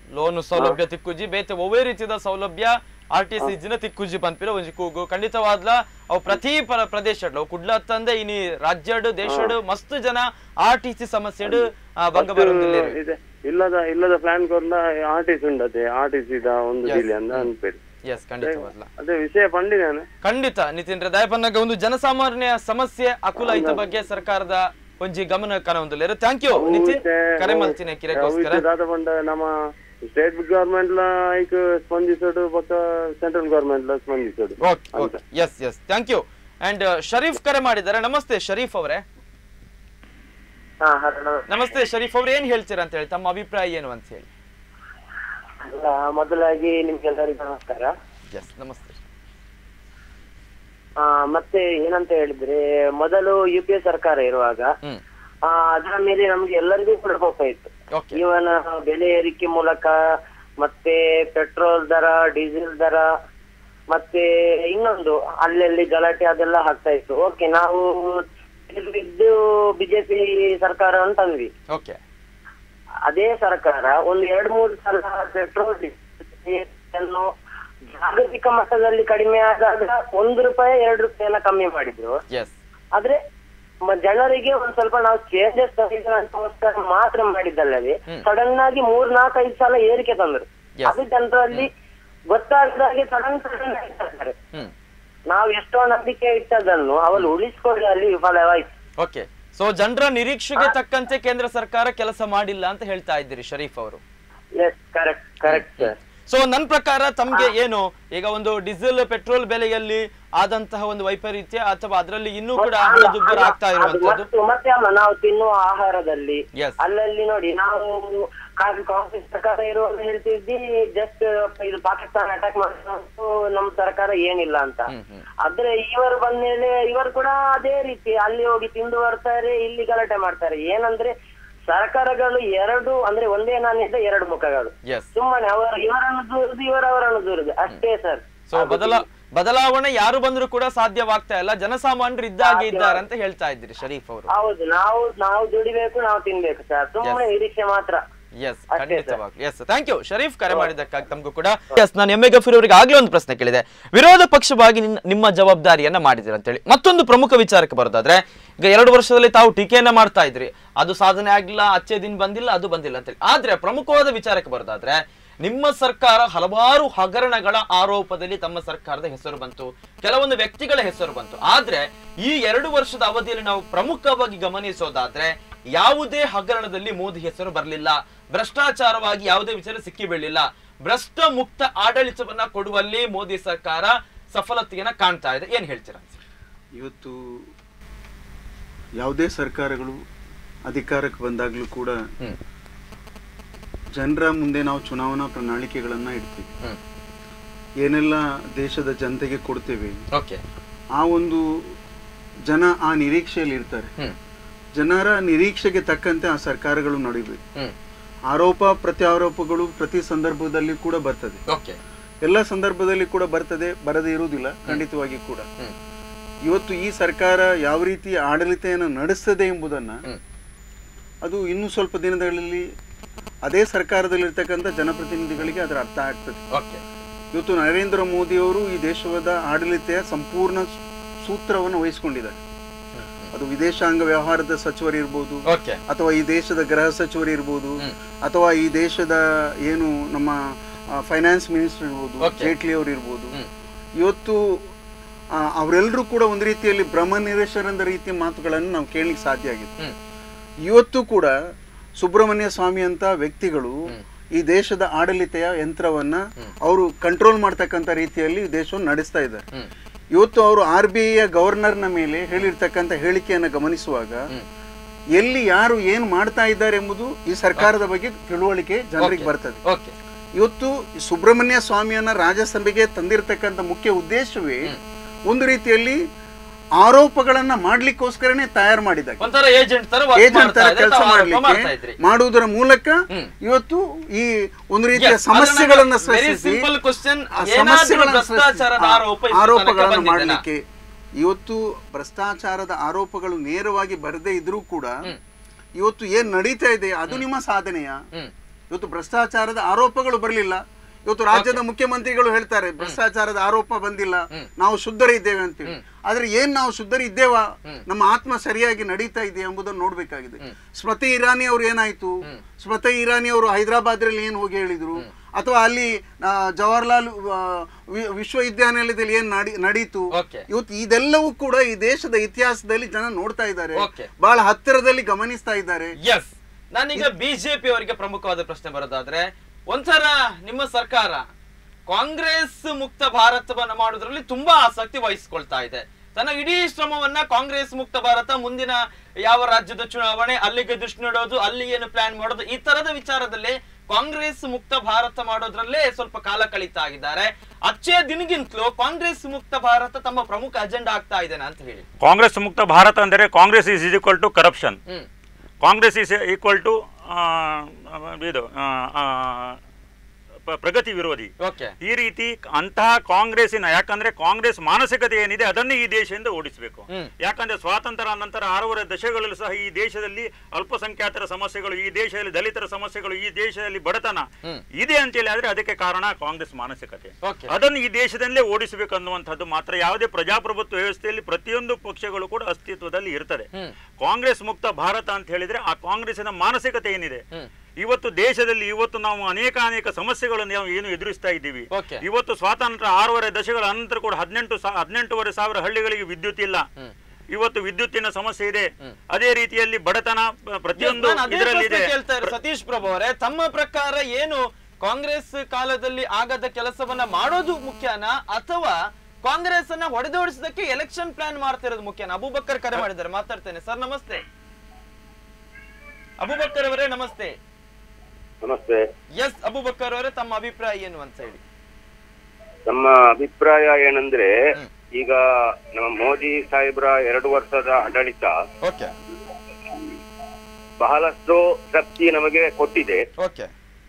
S1: ಲೋನ್ ಸೌಲಭ್ಯ ತಿಕ್ಕುಜಿ ಬೇತೆ ಒವ್ವೇ ರೀತಿಯ ಸೌಲಭ್ಯ ಆರ್ ಟಿ ಸಿ ಜಿನ ತಿಕ್ಕುಜಿ ಪನ್ಪಿರ ಒಂಜಿ ಕೂಗು ಖಂಡಿತವಾದ್ಲ ಅವು ಪ್ರತಿ ಪ್ರ ಪ್ರದೇಶ ಕುಡ್ಲ ತಂದೆ ಇನಿ ರಾಜ್ಯಡ್ ದೇಶಡ್ ಮಸ್ತ್ ಜನ ಆರ್ ಟಿ ಸಿ ಸಮಸ್ಯೆಡ್ ಭಂಗ ಬರುವುದಿಲ್ಲ
S5: ಇದೆ ಇಲ್ಲದ ಇಲ್ಲದ ಪ್ಲಾನ್ ಕೊರ್ಲ ಆರ್ಟಿಸ್ ಉಂಡತೆ ಆರ್ಟಿಸ್ ಇದ ಒಂದು
S1: Yes.
S5: ಜಿಲ್ಲೆ ಅಂದ ಅನ್ಪೇರಿ
S1: ಎಸ್ ಖಂಡಿತವಾದ್ಲ
S5: ಅದೇ ವಿಷಯ ಪಂಡಿದಾನೆ
S1: ಖಂಡಿತ ನಿತಿನ್ ರೇ ದಯಪನ್ನಾಗ ಒಂದು ಜನಸಾಮಾನ್ಯ ಸಮಸ್ಯೆ ಅಕುಲ ಐತ ಬಗ್ಗೆ ಸರ್ಕಾರದ ಒಂಜಿ ಗಮನ ಕಾಣುವುದಿಲ್ಲ ಥ್ಯಾಂಕ್ ಯು ನಿತಿನ್ ಕರೆ ಮಾಡ್ತೀನಿ ಕಿರಕ್ಕೋಸ್ಕರ
S5: ದಾದ ಪಂಡ ನಮ್ಮ ಸ್ಟೇಟ್ ಗವರ್ಮೆಂಟ್ ಲ ಐಕ್ ಸ್ಪಂದಿಸೋಡು ಪಕ್ಕ ಸೆಂಟ್ರಲ್ ಗವರ್ಮೆಂಟ್ ಲ ಸ್ಪಂದಿಸೋಡು
S1: okay okay yes yes thank you and Sharif ಕರೆ ಮಾಡಿದ್ದಾರೆ ನಮಸ್ತೆ ಶರೀಫ್ ಅವರೇ
S6: ಹಾ ಹಲೋ
S1: ನಮಸ್ತೆ ಶರೀಫ್ ಅವ್ರೆ ಏನ್ ಹೇಳ್ತೀರಾ ಅಂತ ಹೇಳಿ ತಮ್ಮ ಅಭಿಪ್ರಾಯ ಏನು ಅಂತ ಹೇಳಿ
S6: ಅಲ್ಲ ಮೊದಲಾಗಿ ನಿಮ್ಗೆಲ್ಲರಿಗೂ ನಮಸ್ಕಾರ
S1: ಎಸ್ ನಮಸ್ತೆ
S6: ಆ, ಮತ್ತೆ ಏನಂತ ಹೇಳಿದ್ರೆ ಮೊದಲು ಯು ಪಿ ಎ ಸರ್ಕಾರ ಇರುವಾಗ
S1: ಹ್ಮ್
S6: ಆ, ಅದರ ಮೇಲೆ ನಮ್ಗೆ ಎಲ್ಲರಿಗೂ ಕೂಡ ಕೋಪ ಇತ್ತು
S1: ಓಕೆ
S6: ಇವನ ಬೆಲೆ ಏರಿಕೆ ಮೂಲಕ ಮತ್ತೆ ಪೆಟ್ರೋಲ್ ದರ ಡೀಸೆಲ್ ದರ ಮತ್ತೆ ಇನ್ನೊಂದು ಅಲ್ಲಲ್ಲಿ ಗಲಾಟೆ ಅದೆಲ್ಲ ಆಗ್ತಾ ಇತ್ತು ಓಕೆ ನಾವು ಇದ್ದು ಬಿಜೆಪಿ ಸರ್ಕಾರವನ್ನು ತಂದ್ವಿ
S1: ಓಕೆ
S6: ಅದೇ ಸರ್ಕಾರ ಒಂದು ಎರಡ್ ಮೂರು ಸಲ ಪೆಟ್ರೋಲ್ ಅನ್ನು ಜಾಗತಿಕ ಮಟ್ಟದಲ್ಲಿ ಕಡಿಮೆ ಆದಾಗ ಒಂದು ರೂಪಾಯಿ ಎರಡು ರೂಪಾಯಿನ ಕಮ್ಮಿ ಮಾಡಿದ್ರು
S1: ಎಸ್
S6: ಆದ್ರೆ ಮ- ಜನರಿಗೆ ಒಂದ್ ಸ್ವಲ್ಪ ನಾವು ಚೇಂಜಸ್ ಅಂತಗೋಸ್ಕರ ಮಾತ್ರ ಮಾಡಿದ್ದಲ್ಲದೆ
S1: ಹ್ಮ್.
S6: ಸಡನ್ ಆಗಿ ಮೂರ್ ನಾಲ್ಕು ಐದು ಸಲ ಏರಿಕೆ ತಂದ್ರು
S1: Yes.
S6: ಅದು ಜನರಲ್ಲಿ ಗೊತ್ತಾಗದಾಗೆ ಸಡನ್ ಸಡನ್ ಇರ್ತಾರೆ
S1: ಹ್ಮ್
S6: ನಾವು ಎಷ್ಟೋ ನಂಬಿಕೆ ಇಟ್ಟದನ್ನು ಅವಳು ಉಳಿಸ್ಕೊಳ್ಳಿ ವಿಫಲವಾಯ್ತು
S1: ಓಕೆ ಸೊ ಜನರ ನಿರೀಕ್ಷೆಗೆ ತಕ್ಕಂತೆ ಕೇಂದ್ರ ಸರ್ಕಾರ ಕೆಲಸ ಮಾಡಿಲ್ಲ ಅಂತ ಹೇಳ್ತಾ ಇದ್ದೀರಿ ಶರೀಫ್ ಅವರು
S6: yes correct correct sir
S1: so ನನ್ನ ಪ್ರಕಾರ ತಮ್ಗೆ ಏನು ಈಗ ಒಂದು ಡೀಸೆಲ್ ಪೆಟ್ರೋಲ್ ಬೆಲೆಯಲ್ಲಿ ಆದಂತಹ ಒಂದು ವೈಪರೀತ್ಯ ಅಥವಾ ಅದರಲ್ಲಿ ಇನ್ನೂ ಕೂಡ ಹಣದುಬ್ಬರ ಆಗ್ತಾ ಇರುವಂತದ್ದು
S6: ಮತ್ತು ಮತ್ತೆ ಅಲ್ಲ ನಾವು ತಿನ್ನುವ ಆಹಾರದಲ್ಲಿ
S1: Yes.
S6: ಅಲ್ಲಲ್ಲಿ ನೋಡಿ ನಾವು ಕಾ- ಕಾಂಗ್ರೆಸ್ ಸರ್ಕಾರ ಇರುವಾಗ ಹೇಳ್ತಿದ್ದಿ ಜಸ್ಟ್ ಇದು ಪಾಕಿಸ್ತಾನ ಅಟ್ಯಾಕ್ ಮಾಡಿದ್ದು ನಮ್ಮ ಸರ್ಕಾರ ಏನಿಲ್ಲ ಅಂತ
S1: ಹ್ಮ್, ಹ್ಮ್.
S6: ಆದ್ರೆ ಇವರು ಬಂದ್ಮೇಲೆ ಇವರು ಕೂಡ ಅದೇ ರೀತಿ ಅಲ್ಲಿ ಹೋಗಿ ತಿಂದು ಬರ್ತಾರೆ ಇಲ್ಲಿ ಗಲಾಟೆ ಮಾಡ್ತಾರೆ ಏನಂದ್ರೆ ಸರ್ಕಾರಗಳು ಎರಡು ಅಂದ್ರೆ ಒಂದೇ ನಾಣ್ಯದ ಎರಡು ಮುಖಗಳು
S1: ಎಸ್
S6: ಸುಮ್ಮನೆ ಅವರು ಇವರನ್ನು ದೂರದು ಇವರವರನ್ನು ದೂರದು ಅಷ್ಟೇ ಸರ್
S1: ಸೊ ಬದಲ ಬದಲಾವಣೆ ಯಾರು ಬಂದ್ರು ಕೂಡ ಸಾಧ್ಯವಾಗ್ತಾ ಇಲ್ಲ ಜನಸಾಮಾನ್ಯರು ಇದ್ದಾಗೆ ಇದ್ದಾರೆ ಅಂತ ಹೇಳ್ತಾ ಇದ್ದೀರಿ ಶರೀಫ್ ಅವರು
S6: ಹೌದು ನಾವು ನಾವು ದುಡಿಬೇಕು ನಾವು ತಿನ್ಬೇಕು ಸರ್ ಸುಮ್ಮನೆ
S1: Yes.
S6: ನಿರೀಕ್ಷೆ ಮಾತ್ರ
S1: ಎಸ್
S6: ಅಷ್ಟೇ
S1: ಖಂಡಿತವಾಗ್ಲು ಎಸ್ ಥ್ಯಾಂಕ್ ಯು ಶರೀಫ್ ಕರೆ ಮಾಡಿದ್ದಕ್ಕಾಗಿ ತಮಗೂ ಕೂಡ ಎಸ್ ನಾನು ಎಂ ಎ ಗಫೀರ್ ಅವರಿಗೆ ಆಗ್ಲೇ ಒಂದು ಪ್ರಶ್ನೆ ಕೇಳಿದೆ ವಿರೋಧ ಪಕ್ಷವಾಗಿ ನಿನ್ನ- ನಿಮ್ಮ ಜವಾಬ್ದಾರಿಯನ್ನ ಮಾಡಿದಿರ ಅಂತೇಳಿ ಮತ್ತೊಂದು ಪ್ರಮುಖ ವಿಚಾರಕ್ಕೆ ಬರೋದಾದ್ರೆ ಈಗ ಎರಡು ವರ್ಷದಲ್ಲಿ ತಾವು ಟೀಕೆಯನ್ನ ಮಾಡ್ತಾ ಇದ್ರಿ ಅದು ಸಾಧನೆ ಆಗಿಲ್ಲ ಅಚ್ಚೆ ದಿನ ಬಂದಿಲ್ಲ ಅದು ಬಂದಿಲ್ಲ ಅಂತೇಳಿ ಆದ್ರೆ ಪ್ರಮುಖವಾದ ವಿಚಾರಕ್ಕೆ ಬರೋದಾದ್ರೆ ನಿಮ್ಮ ಸರ್ಕಾರ ಹಲವಾರು ಹಗರಣಗಳ ಆರೋಪದಲ್ಲಿ ತಮ್ಮ ಸರ್ಕಾರದ ಹೆಸರು ಬಂತು ಕೆಲವೊಂದು ವ್ಯಕ್ತಿಗಳ ಹೆಸರು ಬಂತು ಆದ್ರೆ ಈ ಎರಡು ವರ್ಷದ ಅವಧಿಯಲ್ಲಿ ನಾವು ಪ್ರಮುಖವಾಗಿ ಗಮನಿಸೋದಾದ್ರೆ ಯಾವುದೇ ಹಗರಣದಲ್ಲಿ ಮೋದಿ ಹೆಸರು ಬರಲಿಲ್ಲ ಭ್ರಷ್ಟಾಚಾರವಾಗಿ ಯಾವುದೇ ವಿಚಾರ ಸಿಕ್ಕಿ ಬೀಳಿಲ್ಲ ಭ್ರಷ್ಟ ಮುಕ್ತ ಆಡಳಿತವನ್ನ ಕೊಡುವಲ್ಲಿ ಮೋದಿ ಸರ್ಕಾರ ಸಫಲತೆಯನ್ನ ಕಾಣ್ತಾ ಇದೆ ಏನ್ ಹೇಳ್ತೀರಾ
S3: ಇವತ್ತು ಯಾವುದೇ ಸರ್ಕಾರಗಳು ಅಧಿಕಾರಕ್ಕೆ ಬಂದಾಗಲೂ ಕೂಡ
S1: ಹ್ಮ್
S3: ಜನರ ಮುಂದೆ ನಾವು ಚುನಾವಣಾ ಪ್ರಣಾಳಿಕೆಗಳನ್ನ ಇಡ್ತೀವಿ
S1: ಹ್ಮ್
S3: ಏನೆಲ್ಲ ದೇಶದ ಜನತೆಗೆ ಕೊಡ್ತೇವೆ
S1: ಓಕೆ
S3: ಆ ಒಂದು ಜನ ಆ ನಿರೀಕ್ಷೆಯಲ್ಲಿ ಇರ್ತಾರೆ
S1: ಹ್ಮ್
S3: ಜನರ ನಿರೀಕ್ಷೆಗೆ ತಕ್ಕಂತೆ ಆ ಸರ್ಕಾರಗಳು ನಡಿಬೇಕು
S1: ಹ್ಮ್
S3: ಆರೋಪ ಪ್ರತ್ಯಾರೋಪಗಳು ಪ್ರತಿ ಸಂದರ್ಭದಲ್ಲಿ ಕೂಡ ಬರ್ತದೆ
S1: ಓಕೆ
S3: ಎಲ್ಲ ಸಂದರ್ಭದಲ್ಲಿ ಕೂಡ ಬರ್ತದೆ ಬರದೇ ಇರುವುದಿಲ್ಲ ಖಂಡಿತವಾಗಿ ಕೂಡ
S1: ಹ್ಮ್
S3: ಇವತ್ತು ಈ ಸರ್ಕಾರ ಯಾವ ರೀತಿ ಆಡಳಿತೆಯನ್ನು ನಡೆಸ್ತದೆ ಎಂಬುದನ್ನ
S1: ಹ್ಮ್
S3: ಅದು ಇನ್ನೂ ಸ್ವಲ್ಪ ದಿನಗಳಲ್ಲಿ ಅದೇ ಸರ್ಕಾರದಲ್ಲಿರ್ತಕ್ಕಂಥ ಜನಪ್ರತಿನಿಧಿಗಳಿಗೆ ಅದರ ಅರ್ಥ ಆಗ್ತದೆ
S1: ಓಕೆ
S3: ಇವತ್ತು ನರೇಂದ್ರ ಮೋದಿಯವರು ಈ ದೇಶದ ಆಡಳಿತೆಯ ಸಂಪೂರ್ಣ ಸೂತ್ರವನ್ನು ವಹಿಸಿಕೊಂಡಿದ್ದಾರೆ ಅದು ವಿದೇಶಾಂಗ ವ್ಯವಹಾರದ ಸಚಿವರಿರ್ಬೋದು
S1: ಓಕೆ
S3: ಅಥವಾ ಈ ದೇಶದ ಗೃಹ ಸಚಿವರು ಇರ್ಬೋದು
S1: ಹ್ಮ್.
S3: ಅಥವಾ ಈ ದೇಶದ ಏನು ನಮ್ಮ ಫೈನಾನ್ಸ್ ಮಿನಿಸ್ಟರ್ ಇರ್ಬೋದು
S1: Okay.
S3: ಜೇಟ್ಲಿ ಅವರು ಇರ್ಬೋದು
S1: ಹ್ಮ್
S3: ಇವತ್ತು ಆ, ಅವರೆಲ್ಲರೂ ಕೂಡ ಒಂದು ರೀತಿಯಲ್ಲಿ ಬ್ರಹ್ಮ ನಿರೇಶರಂದ ರೀತಿಯ ಮಾತುಗಳನ್ನು ನಾವು ಕೇಳಲಿಕ್ಕೆ ಸಾಧ್ಯ ಆಗಿದೆ
S1: ಹ್ಮ್
S3: ಇವತ್ತು ಕೂಡ ಸುಬ್ರಹ್ಮಣ್ಯ ಸ್ವಾಮಿ ಅಂತ ವ್ಯಕ್ತಿಗಳು
S1: ಹ್ಮ್.
S3: ಈ ದೇಶದ ಆಡಳಿತೆಯ ಯಂತ್ರವನ್ನ ಅವರು ಕಂಟ್ರೋಲ್ ಮಾಡ್ತಕ್ಕಂಥ ರೀತಿಯಲ್ಲಿ ಈ ದೇಶವನ್ನು ನಡೆಸ್ತಾ ಇದ್ದಾರೆ
S1: ಹ್ಮ್
S3: ಇವತ್ತು ಅವರು ಆರ್ ಬಿ ಐಯ ಗವರ್ನರ್ನ ಮೇಲೆ ಹೇಳಿರ್ತಕ್ಕಂಥ ಹೇಳಿಕೆಯನ್ನು ಗಮನಿಸುವಾಗ
S1: ಹ್ಮ್
S3: ಎಲ್ಲಿ ಯಾರು ಏನು ಮಾಡ್ತಾ ಇದ್ದಾರೆ ಎಂಬುದು ಈ ಸರ್ಕಾರದ ಬಗ್ಗೆ ತಿಳುವಳಿಕೆ ಜನರಿಗೆ
S1: Okay.
S3: ಬರ್ತದೆ
S1: ಓಕೆ
S3: ಇವತ್ತು ಈ ಸುಬ್ರಹ್ಮಣ್ಯ ಸ್ವಾಮಿಯನ್ನ ರಾಜ್ಯಸಭೆಗೆ ತಂದಿರತಕ್ಕಂಥ ಮುಖ್ಯ ಉದ್ದೇಶವೇ ಒಂದು ರೀತಿಯಲ್ಲಿ ಆರೋಪಗಳನ್ನ ಮಾಡ್ಲಿಕ್ಕೋಸ್ಕರನೇ ತಯಾರು ಮಾಡಿದಾಗ
S1: ಒಂಥರ ಏಜೆಂಟ್ ತರ work
S3: ಏಜೆಂಟ್
S1: ಮಾಡ್ತಾ
S3: ತರ
S1: ಇದೆ,
S3: ಕೆಲಸ
S1: ತಾವು ಆರೋಪ ಮಾಡ್ತಾ
S3: ಮಾಡ್ಲಿಕ್ಕೆ
S1: ಇದ್ರಿ
S3: ಮಾಡುವುದರ ಮೂಲಕ
S1: ಹ್ಮ್.
S3: ಇವತ್ತು ಈ ಒಂದು ರೀತಿಯ
S1: Yes,
S3: ಸಮಸ್ಯೆಗಳನ್ನ
S1: ಅದನ್ನ very
S3: ಸೃಷ್ಟಿಸಿ
S1: simple question.
S3: ಆ
S1: ಏನಾದ್ರೂ
S3: ಸಮಸ್ಯೆಗಳನ್ನ
S1: ಭ್ರಷ್ಟಾಚಾರದ
S3: ಸೃಷ್ಟಿಸಿ,
S1: ಆರೋಪ
S3: ಆ
S1: ಇಷ್ಟು
S3: ಆರೋಪಗಳನ್ನ
S1: ತನಕ ಬಂದಿದೆನಾ?
S3: ಮಾಡ್ಲಿಕ್ಕೆ ಇವತ್ತು ಭ್ರಷ್ಟಾಚಾರದ ಆರೋಪಗಳು ನೇರವಾಗಿ ಬರದೇ ಇದ್ರೂ ಕೂಡ ಇವತ್ತು ಏನ್ ನಡೀತಾ ಇದೆ ಅದು ನಿಮ್ಮ ಸಾಧನೆಯ
S1: ಹ್ಮ್
S3: ಇವತ್ತು ಭ್ರಷ್ಟಾಚಾರದ ಆರೋಪಗಳು ಬರಲಿಲ್ಲ ಇವತ್ತು ರಾಜ್ಯದ ಮುಖ್ಯಮಂತ್ರಿಗಳು ಹೇಳ್ತಾರೆ ಭ್ರಷ್ಟಾಚಾರದ ಆರೋಪ ಬಂದಿಲ್ಲ ನಾವು ಶುದ್ಧರಿದ್ದೇವೆ ಅಂತೇಳಿ ಆದ್ರೆ ಏನ್ ನಾವು ಶುದ್ಧರಿದ್ದೇವಾ ನಮ್ಮ ಆತ್ಮ ಸರಿಯಾಗಿ ನಡೀತಾ ಇದೆ ಎಂಬುದನ್ನು ನೋಡ್ಬೇಕಾಗಿದೆ ಸ್ಮೃತಿ ಇರಾನಿ ಅವರು ಏನಾಯ್ತು ಸ್ಮೃತಿ ಇರಾನಿ ಅವರು ಹೈದರಾಬಾದ್ರಲ್ಲಿ ಏನ್ ಹೋಗಿ ಹೇಳಿದ್ರು ಅಥವಾ ಅಲ್ಲಿ ಆ, ಜವಾಹರ್ಲಾಲ್ ಆ, ವಿ- ವಿಶ್ವವಿದ್ಯಾನಿಲಯದಲ್ಲಿ ಏನ್ ನಡಿ ನಡೀತು
S1: Okay.
S3: ಇವತ್ತು ಇದೆಲ್ಲವೂ ಕೂಡ ಈ ದೇಶದ ಇತಿಹಾಸದಲ್ಲಿ ಜನ ನೋಡ್ತಾ ಇದ್ದಾರೆ
S1: Okay.
S3: ಬಹಳ ಹತ್ತಿರದಲ್ಲಿ ಗಮನಿಸ್ತಾ ಇದ್ದಾರೆ
S1: ಎಸ್ ನಾನೀಗ ಬಿಜೆಪಿ ಅವರಿಗೆ ಪ್ರಮುಖವಾದ ಪ್ರಶ್ನೆ ಬರೋದಾದ್ರೆ ಒಂಥರ ನಿಮ್ಮ ಸರ್ಕಾರ ಕಾಂಗ್ರೆಸ್ ಮುಕ್ತ ಭಾರತವನ್ನ ಮಾಡೋದ್ರಲ್ಲಿ ತುಂಬಾ ಆಸಕ್ತಿ ವಹಿಸ್ಕೊಳ್ತಾ ಇದೆ ತನ್ನ ಇಡೀ ಶ್ರಮವನ್ನ ಕಾಂಗ್ರೆಸ್ ಮುಕ್ತ ಭಾರತ ಮುಂದಿನ ಯಾವ ರಾಜ್ಯದ ಚುನಾವಣೆ ಅಲ್ಲಿಗೆ ದೃಷ್ಟಿ ನೋಡೋದು ಅಲ್ಲಿ ಏನು ಪ್ಲಾನ್ ಮಾಡೋದು ಈ ತರದ ವಿಚಾರದಲ್ಲಿ ಕಾಂಗ್ರೆಸ್ ಮುಕ್ತ ಭಾರತ ಮಾಡೋದ್ರಲ್ಲೇ ಸ್ವಲ್ಪ ಕಾಲ ಕಳೀತಾ ಇದ್ದಾರೆ ಅಚ್ಚೇ ದಿನಗಿಂತಲೂ ಕಾಂಗ್ರೆಸ್ ಮುಕ್ತ ಭಾರತ ತಮ್ಮ ಪ್ರಮುಖ ಅಜೆಂಡಾ ಆಗ್ತಾ ಇದೆ ಅಂತ ಹೇಳಿ
S4: ಕಾಂಗ್ರೆಸ್ ಮುಕ್ತ ಭಾರತ ಅಂದರೆ Congress is equal to corruption
S1: ಹ್ಮ್
S4: ಕಾಂಗ್ರೆಸ್ ಈಸ್ ಈಕ್ವಲ್ ಟು ಇದು ಆ, ಆ, ಪ- ಪ್ರಗತಿ ವಿರೋಧಿ
S1: ಓಕೆ
S4: ಈ ರೀತಿ ಅಂತಹ ಕಾಂಗ್ರೆಸ್ಸಿನ ಯಾಕಂದ್ರೆ ಕಾಂಗ್ರೆಸ್ ಮಾನಸಿಕತೆ ಏನಿದೆ ಅದನ್ನೇ ಈ ದೇಶದಿಂದ ಓಡಿಸಬೇಕು
S1: ಹ್ಮ್.
S4: ಯಾಕಂದ್ರೆ ಸ್ವಾತಂತ್ರ್ಯ ನಂತರ ಆರೂವರೆ ದಶಕಗಳಲ್ಲೂ ಸಹ ಈ ದೇಶದಲ್ಲಿ ಅಲ್ಪಸಂಖ್ಯಾತರ ಸಮಸ್ಯೆಗಳು ಈ ದೇಶದಲ್ಲಿ ದಲಿತರ ಸಮಸ್ಯೆಗಳು ಈ ದೇಶದಲ್ಲಿ ಬಡತನ
S1: ಹ್ಮ್.
S4: ಇದೆ ಅಂತೇಳಿ ಆದ್ರೆ ಅದಕ್ಕೆ ಕಾರಣ ಕಾಂಗ್ರೆಸ್ ಮಾನಸಿಕತೆ
S1: Okay.
S4: ಅದನ್ನು ಈ ದೇಶದಲ್ಲೇ ಓಡಿಸಬೇಕು ಅನ್ನುವಂಥದ್ದು ಮಾತ್ರ ಯಾವುದೇ ಪ್ರಜಾಪ್ರಭುತ್ವ ವ್ಯವಸ್ಥೆಯಲ್ಲಿ ಪ್ರತಿಯೊಂದು ಪಕ್ಷಗಳು ಕೂಡ ಅಸ್ತಿತ್ವದಲ್ಲಿ ಇರ್ತದೆ
S1: ಹ್ಮ್.
S4: ಕಾಂಗ್ರೆಸ್ ಮುಕ್ತ ಭಾರತ ಅಂತ ಹೇಳಿದ್ರೆ ಆ ಕಾಂಗ್ರೆಸ್ಸಿನ ಮಾನಸಿಕತೆ ಏನಿದೆ
S1: ಹ್ಮ್.
S4: ಇವತ್ತು ದೇಶದಲ್ಲಿ ಇವತ್ತು ನಾವು ಅನೇಕ ಅನೇಕ ಸಮಸ್ಯೆಗಳನ್ನು ನಾವು ಏನು ಎದುರಿಸ್ತಾ ಇದ್ದೀವಿ
S1: Okay.
S4: ಇವತ್ತು ಸ್ವಾತಂತ್ರ್ಯ ಆರೂವರೆ ದಶಕಗಳ ಅನಂತರ ಕೂಡ ಹದಿನೆಂಟು ಸಾ- ಹದಿನೆಂಟೂವರೆ ಸಾವಿರ ಹಳ್ಳಿಗಳಿಗೆ ವಿದ್ಯುತ್ ಇಲ್ಲ
S1: ಹ್ಮ್.
S4: ಇವತ್ತು ವಿದ್ಯುತ್ತಿನ ಸಮಸ್ಯೆ ಇದೆ ಅದೇ ರೀತಿಯಲ್ಲಿ ಬಡತನ ಪ- ಪ್ರತಿಯೊಂದು
S1: ನಾನು ಅದೇ
S4: ಇದರಲ್ಲಿ
S1: ಪ್ರಶ್ನೆ
S4: ಇದೆ
S1: ಕೇಳ್ತಾ ಇರೋದು ಸತೀಶ್ ಪ್ರಭು ಅವರೇ ತಮ್ಮ ಪ್ರಕಾರ ಏನು ಕಾಂಗ್ರೆಸ್ ಕಾಲದಲ್ಲಿ ಆಗದ ಕೆಲಸವನ್ನ ಮಾಡೋದು ಮುಖ್ಯನಾ ಅಥವಾ ಕಾಂಗ್ರೆಸ್ ಅನ್ನ ಹೊಡೆದೋಡಿಸೋದಕ್ಕೆ ಎಲೆಕ್ಷನ್ ಪ್ಲಾನ್ ಮಾಡ್ತಿರೋದು ಮುಖ್ಯನಾ ಅಬೂಬಕ್ಕರ್ ಕರೆ ಮಾಡಿದ್ದಾರೆ ಮಾತಾಡ್ತೇನೆ ಸರ್ ನಮಸ್ತೆ ಅಬೂಬಕ್ಕರ್ ಅವರೇ ನಮಸ್ತೆ
S5: ನಮಸ್ತೆ
S1: ಎಸ್ ಅಬೂಬಕ್ಕರ್ ಅವರೇ ತಮ್ಮ ಅಭಿಪ್ರಾಯ ಏನು ಅಂತ ಹೇಳಿ
S5: ನಮ್ಮ ಅಭಿಪ್ರಾಯ ಏನಂದ್ರೆ ಈಗ ನಮ್ಮ ಮೋದಿ ಸಾಹೇಬ್ರ ಎರಡು ವರ್ಷದ ಆಡಳಿತ
S1: ಓಕೆ
S5: ಬಹಳಷ್ಟು ಶಕ್ತಿ ನಮಗೆ ಕೊಟ್ಟಿದೆ
S1: ಓಕೆ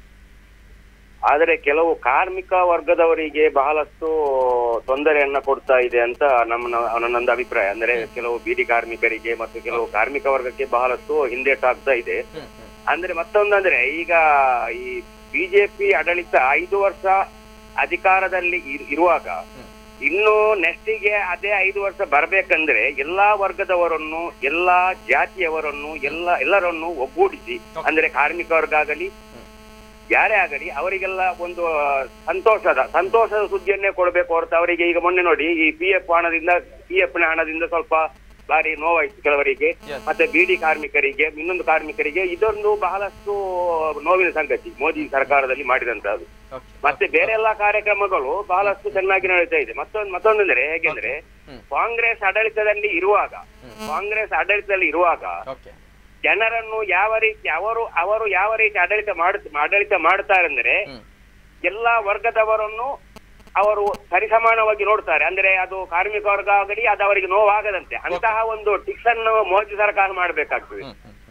S5: ಆದರೆ ಕೆಲವು ಕಾರ್ಮಿಕ ವರ್ಗದವರಿಗೆ ಬಹಳಷ್ಟು ತೊಂದರೆಯನ್ನ ಕೊಡ್ತಾ ಇದೆ ಅಂತ ನಮ್ಮ ನನ್ನೊಂದು ಅಭಿಪ್ರಾಯ ಅಂದ್ರೆ ಕೆಲವು ಬೀಡಿ ಕಾರ್ಮಿಕರಿಗೆ ಮತ್ತು ಕೆಲವು ಕಾರ್ಮಿಕ ವರ್ಗಕ್ಕೆ ಬಹಳಷ್ಟು ಹಿಂದೇಟಾಗ್ತಾ ಇದೆ ಅಂದ್ರೆ ಮತ್ತೊಂದಂದ್ರೆ ಈಗ ಈ ಬಿಜೆಪಿ ಆಡಳಿತ ಐದು ವರ್ಷ ಅಧಿಕಾರದಲ್ಲಿ ಇರ್- ಇರುವಾಗ ಇನ್ನು ನೆಕ್ಸ್ಟಿಗೆ ಅದೇ ಐದು ವರ್ಷ ಬರ್ಬೇಕಂದ್ರೆ ಎಲ್ಲಾ ವರ್ಗದವರನ್ನು ಎಲ್ಲಾ ಜಾತಿಯವರನ್ನು ಎಲ್ಲ ಎಲ್ಲರನ್ನು ಒಗ್ಗೂಡಿಸಿ ಅಂದ್ರೆ ಕಾರ್ಮಿಕ ವರ್ಗ ಆಗಲಿ ಯಾರೇ ಆಗಲಿ ಅವರಿಗೆಲ್ಲ ಒಂದು ಆ, ಸಂತೋಷದ ಸಂತೋಷದ ಸುದ್ದಿಯನ್ನೇ ಕೊಡಬೇಕು ಹೊರತು ಅವರಿಗೆ ಈಗ ಮೊನ್ನೆ ನೋಡಿ ಈ ಪಿ ಎಫ್ ಹಣದಿಂದ ಪಿ ಎಫ್ ನ ಹಣದಿಂದ ಸ್ವಲ್ಪ ಬಾರಿ ನೋವಾಯ್ತು ಕೆಲವರಿಗೆ
S1: Yes.
S5: ಮತ್ತೆ ಬೀಡಿ ಕಾರ್ಮಿಕರಿಗೆ ಇನ್ನೊಂದು ಕಾರ್ಮಿಕರಿಗೆ ಇದೊಂದು ಬಹಳಷ್ಟು ನೋವಿನ ಸಂಗತಿ ಮೋದಿ ಸರ್ಕಾರದಲ್ಲಿ ಮಾಡಿದಂತಹದ್ದು
S1: ಓಕೆ
S5: ಮತ್ತೆ ಬೇರೆ ಎಲ್ಲಾ ಕಾರ್ಯಕ್ರಮಗಳು ಬಹಳಷ್ಟು ಚೆನ್ನಾಗಿ ನಡೀತಾ ಇದೆ ಮತ್ತೊಂದು ಮತ್ತೊಂದಂದ್ರೆ ಹೇಗೆಂದ್ರೆ
S1: ಹ್ಮ್.
S5: ಕಾಂಗ್ರೆಸ್ ಆಡಳಿತದಲ್ಲಿ ಇರುವಾಗ ಕಾಂಗ್ರೆಸ್ ಆಡಳಿತದಲ್ಲಿ ಇರುವಾಗ
S1: ಓಕೆ
S5: ಜನರನ್ನು ಯಾವ ರೀತಿ ಅವರು ಅವರು ಯಾವ ರೀತಿ ಆಡಳಿತ ಮಾಡ ಆಡಳಿತ ಮಾಡ್ತಾರೆ ಅಂದ್ರೆ
S1: ಹ್ಮ್.
S5: ಎಲ್ಲಾ ವರ್ಗದವರನ್ನು ಅವರು ಸರಿಸಮಾನವಾಗಿ ನೋಡ್ತಾರೆ ಅಂದ್ರೆ ಅದು ಕಾರ್ಮಿಕ ವರ್ಗ ಆಗಲಿ ಅದು ಅವರಿಗೆ ನೋವಾಗದಂತೆ ಅಂತಹ ಒಂದು ಟಿಕ್ಸ್ ಅನ್ನು ಮೋದಿ ಸರ್ಕಾರ ಮಾಡಬೇಕಾಗ್ತದೆ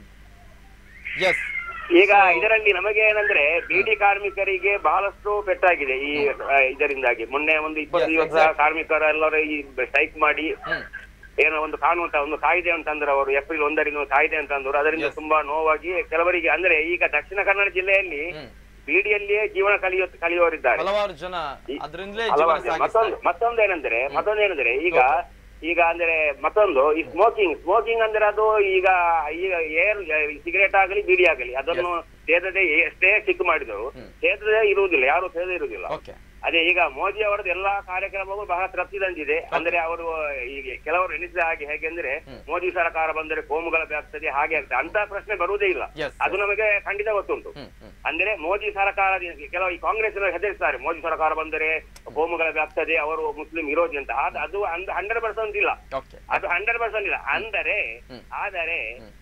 S1: ಎಸ್
S5: ಈಗ ಇದರಲ್ಲಿ ನಮಗೆ ಏನಂದ್ರೆ ಬೀಡಿ ಕಾರ್ಮಿಕರಿಗೆ ಬಹಳಷ್ಟು ಪೆಟ್ಟಾಗಿದೆ ಈ ಆ, ಇದರಿಂದಾಗಿ ಮೊನ್ನೆ ಒಂದು ಇಪ್ಪತ್ತು
S1: Yes,
S5: ದಿವಸ
S1: exactly.
S5: ಕಾರ್ಮಿಕರೆಲ್ಲರೂ ಈ ಸ್ಟ್ರೈಕ್ ಮಾಡಿ ಏನೋ ಒಂದು ಕಾನೂನು ಅಂತ ಒಂದು ಕಾಯ್ದೆ ಅಂತಂದ್ರೆ ಅವರು ಏಪ್ರಿಲ್ ಒಂದರಿಂದ ಒಂದು ಕಾಯ್ದೆ ಅಂತಂದ್ರು ಅದರಿಂದ
S1: Yes.
S5: ತುಂಬಾ ನೋವಾಗಿ ಕೆಲವರಿಗೆ ಅಂದ್ರೆ ಈಗ ದಕ್ಷಿಣ ಕನ್ನಡ ಜಿಲ್ಲೆಯಲ್ಲಿ
S1: ಹ್ಮ್.
S5: ಬೀಡಿಯಲ್ಲಿಯೇ ಜೀವನ ಕಲಿಯೋ ಕಲಿಯೋರಿದ್ದಾರೆ
S1: ಹಲವಾರು ಜನ
S5: ಈ-
S1: ಅದರಿಂದಲೇ
S5: ಹಲವಾರು
S1: ಜೀವನ
S5: ಜನ. ಮತ್ತೊಂದು
S1: ಸಾಗಿಸ್ತಾರೆ
S5: ಮತ್ತೊಂದು ಏನಂದ್ರೆ ಮತ್ತೊಂದು ಏನಂದ್ರೆ ಈಗ ಈಗ ಅಂದ್ರೆ ಮತ್ತೊಂದು ಈ ಸ್ಮೋಕಿಂಗ್ ಸ್ಮೋಕಿಂಗ್ ಅಂದ್ರೆ ಅದು ಈಗ ಈಗ ಏರ್ ಸಿಗರೇಟ್ ಆಗಲಿ ಬೀಡಿ ಆಗಲಿ ಅದನ್ನು ಸೇದದೆ ಎಷ್ಟೇ ಚಿಕ್ಕ ಮಾಡಿದ್ರು ಸೇದದೆ ಇರುವುದಿಲ್ಲ ಯಾರು ಸೇದದೆ ಇರುವುದಿಲ್ಲ
S1: ಓಕೆ
S5: ಅದೇ ಈಗ ಮೋದಿ ಅವರದ್ದು ಎಲ್ಲಾ ಕಾರ್ಯಕ್ರಮಗಳು ಬಹಳ ತೃಪ್ತಿ ತಂದಿದೆ ಅಂದ್ರೆ ಅವರು ಈಗ ಕೆಲವರು ಎಣಿಸಿದ ಹಾಗೆ ಹೇಗೆಂದ್ರೆ ಮೋದಿ ಸರ್ಕಾರ ಬಂದರೆ ಕೋಮುಗಲಭೆ ಆಗ್ತದೆ ಹಾಗೆ ಆಗ್ತದೆ ಅಂತ ಪ್ರಶ್ನೆ ಬರುವುದೇ ಇಲ್ಲ
S1: Yes,
S5: ಅದು ನಮಗೆ ಖಂಡಿತ ಗೊತ್ತುಂಟು
S1: ಹ್ಮ್ ಹ್ಮ್
S5: ಅಂದ್ರೆ ಮೋದಿ ಸರ್ಕಾರ ಕೆಲವು ಈ ಕಾಂಗ್ರೆಸ್ ಹೆದರಿಸ್ತಾರೆ ಮೋದಿ ಸರ್ಕಾರ ಬಂದರೆ ಕೋಮುಗಲಭೆ ಆಗ್ತದೆ ಅವರು ಮುಸ್ಲಿಂ ವಿರೋಧಿ ಅಂತ ಆದ- ಅದು ಹಂಡ್ರೆಡ್ ಪರ್ಸೆಂಟ್ ಇಲ್ಲ
S1: ಓಕೆ
S5: ಅದು ಹಂಡ್ರೆಡ್ ಪರ್ಸೆಂಟ್ ಇಲ್ಲ ಅಂದರೆ
S1: ಹ್ಮ್.
S5: ಆದರೆ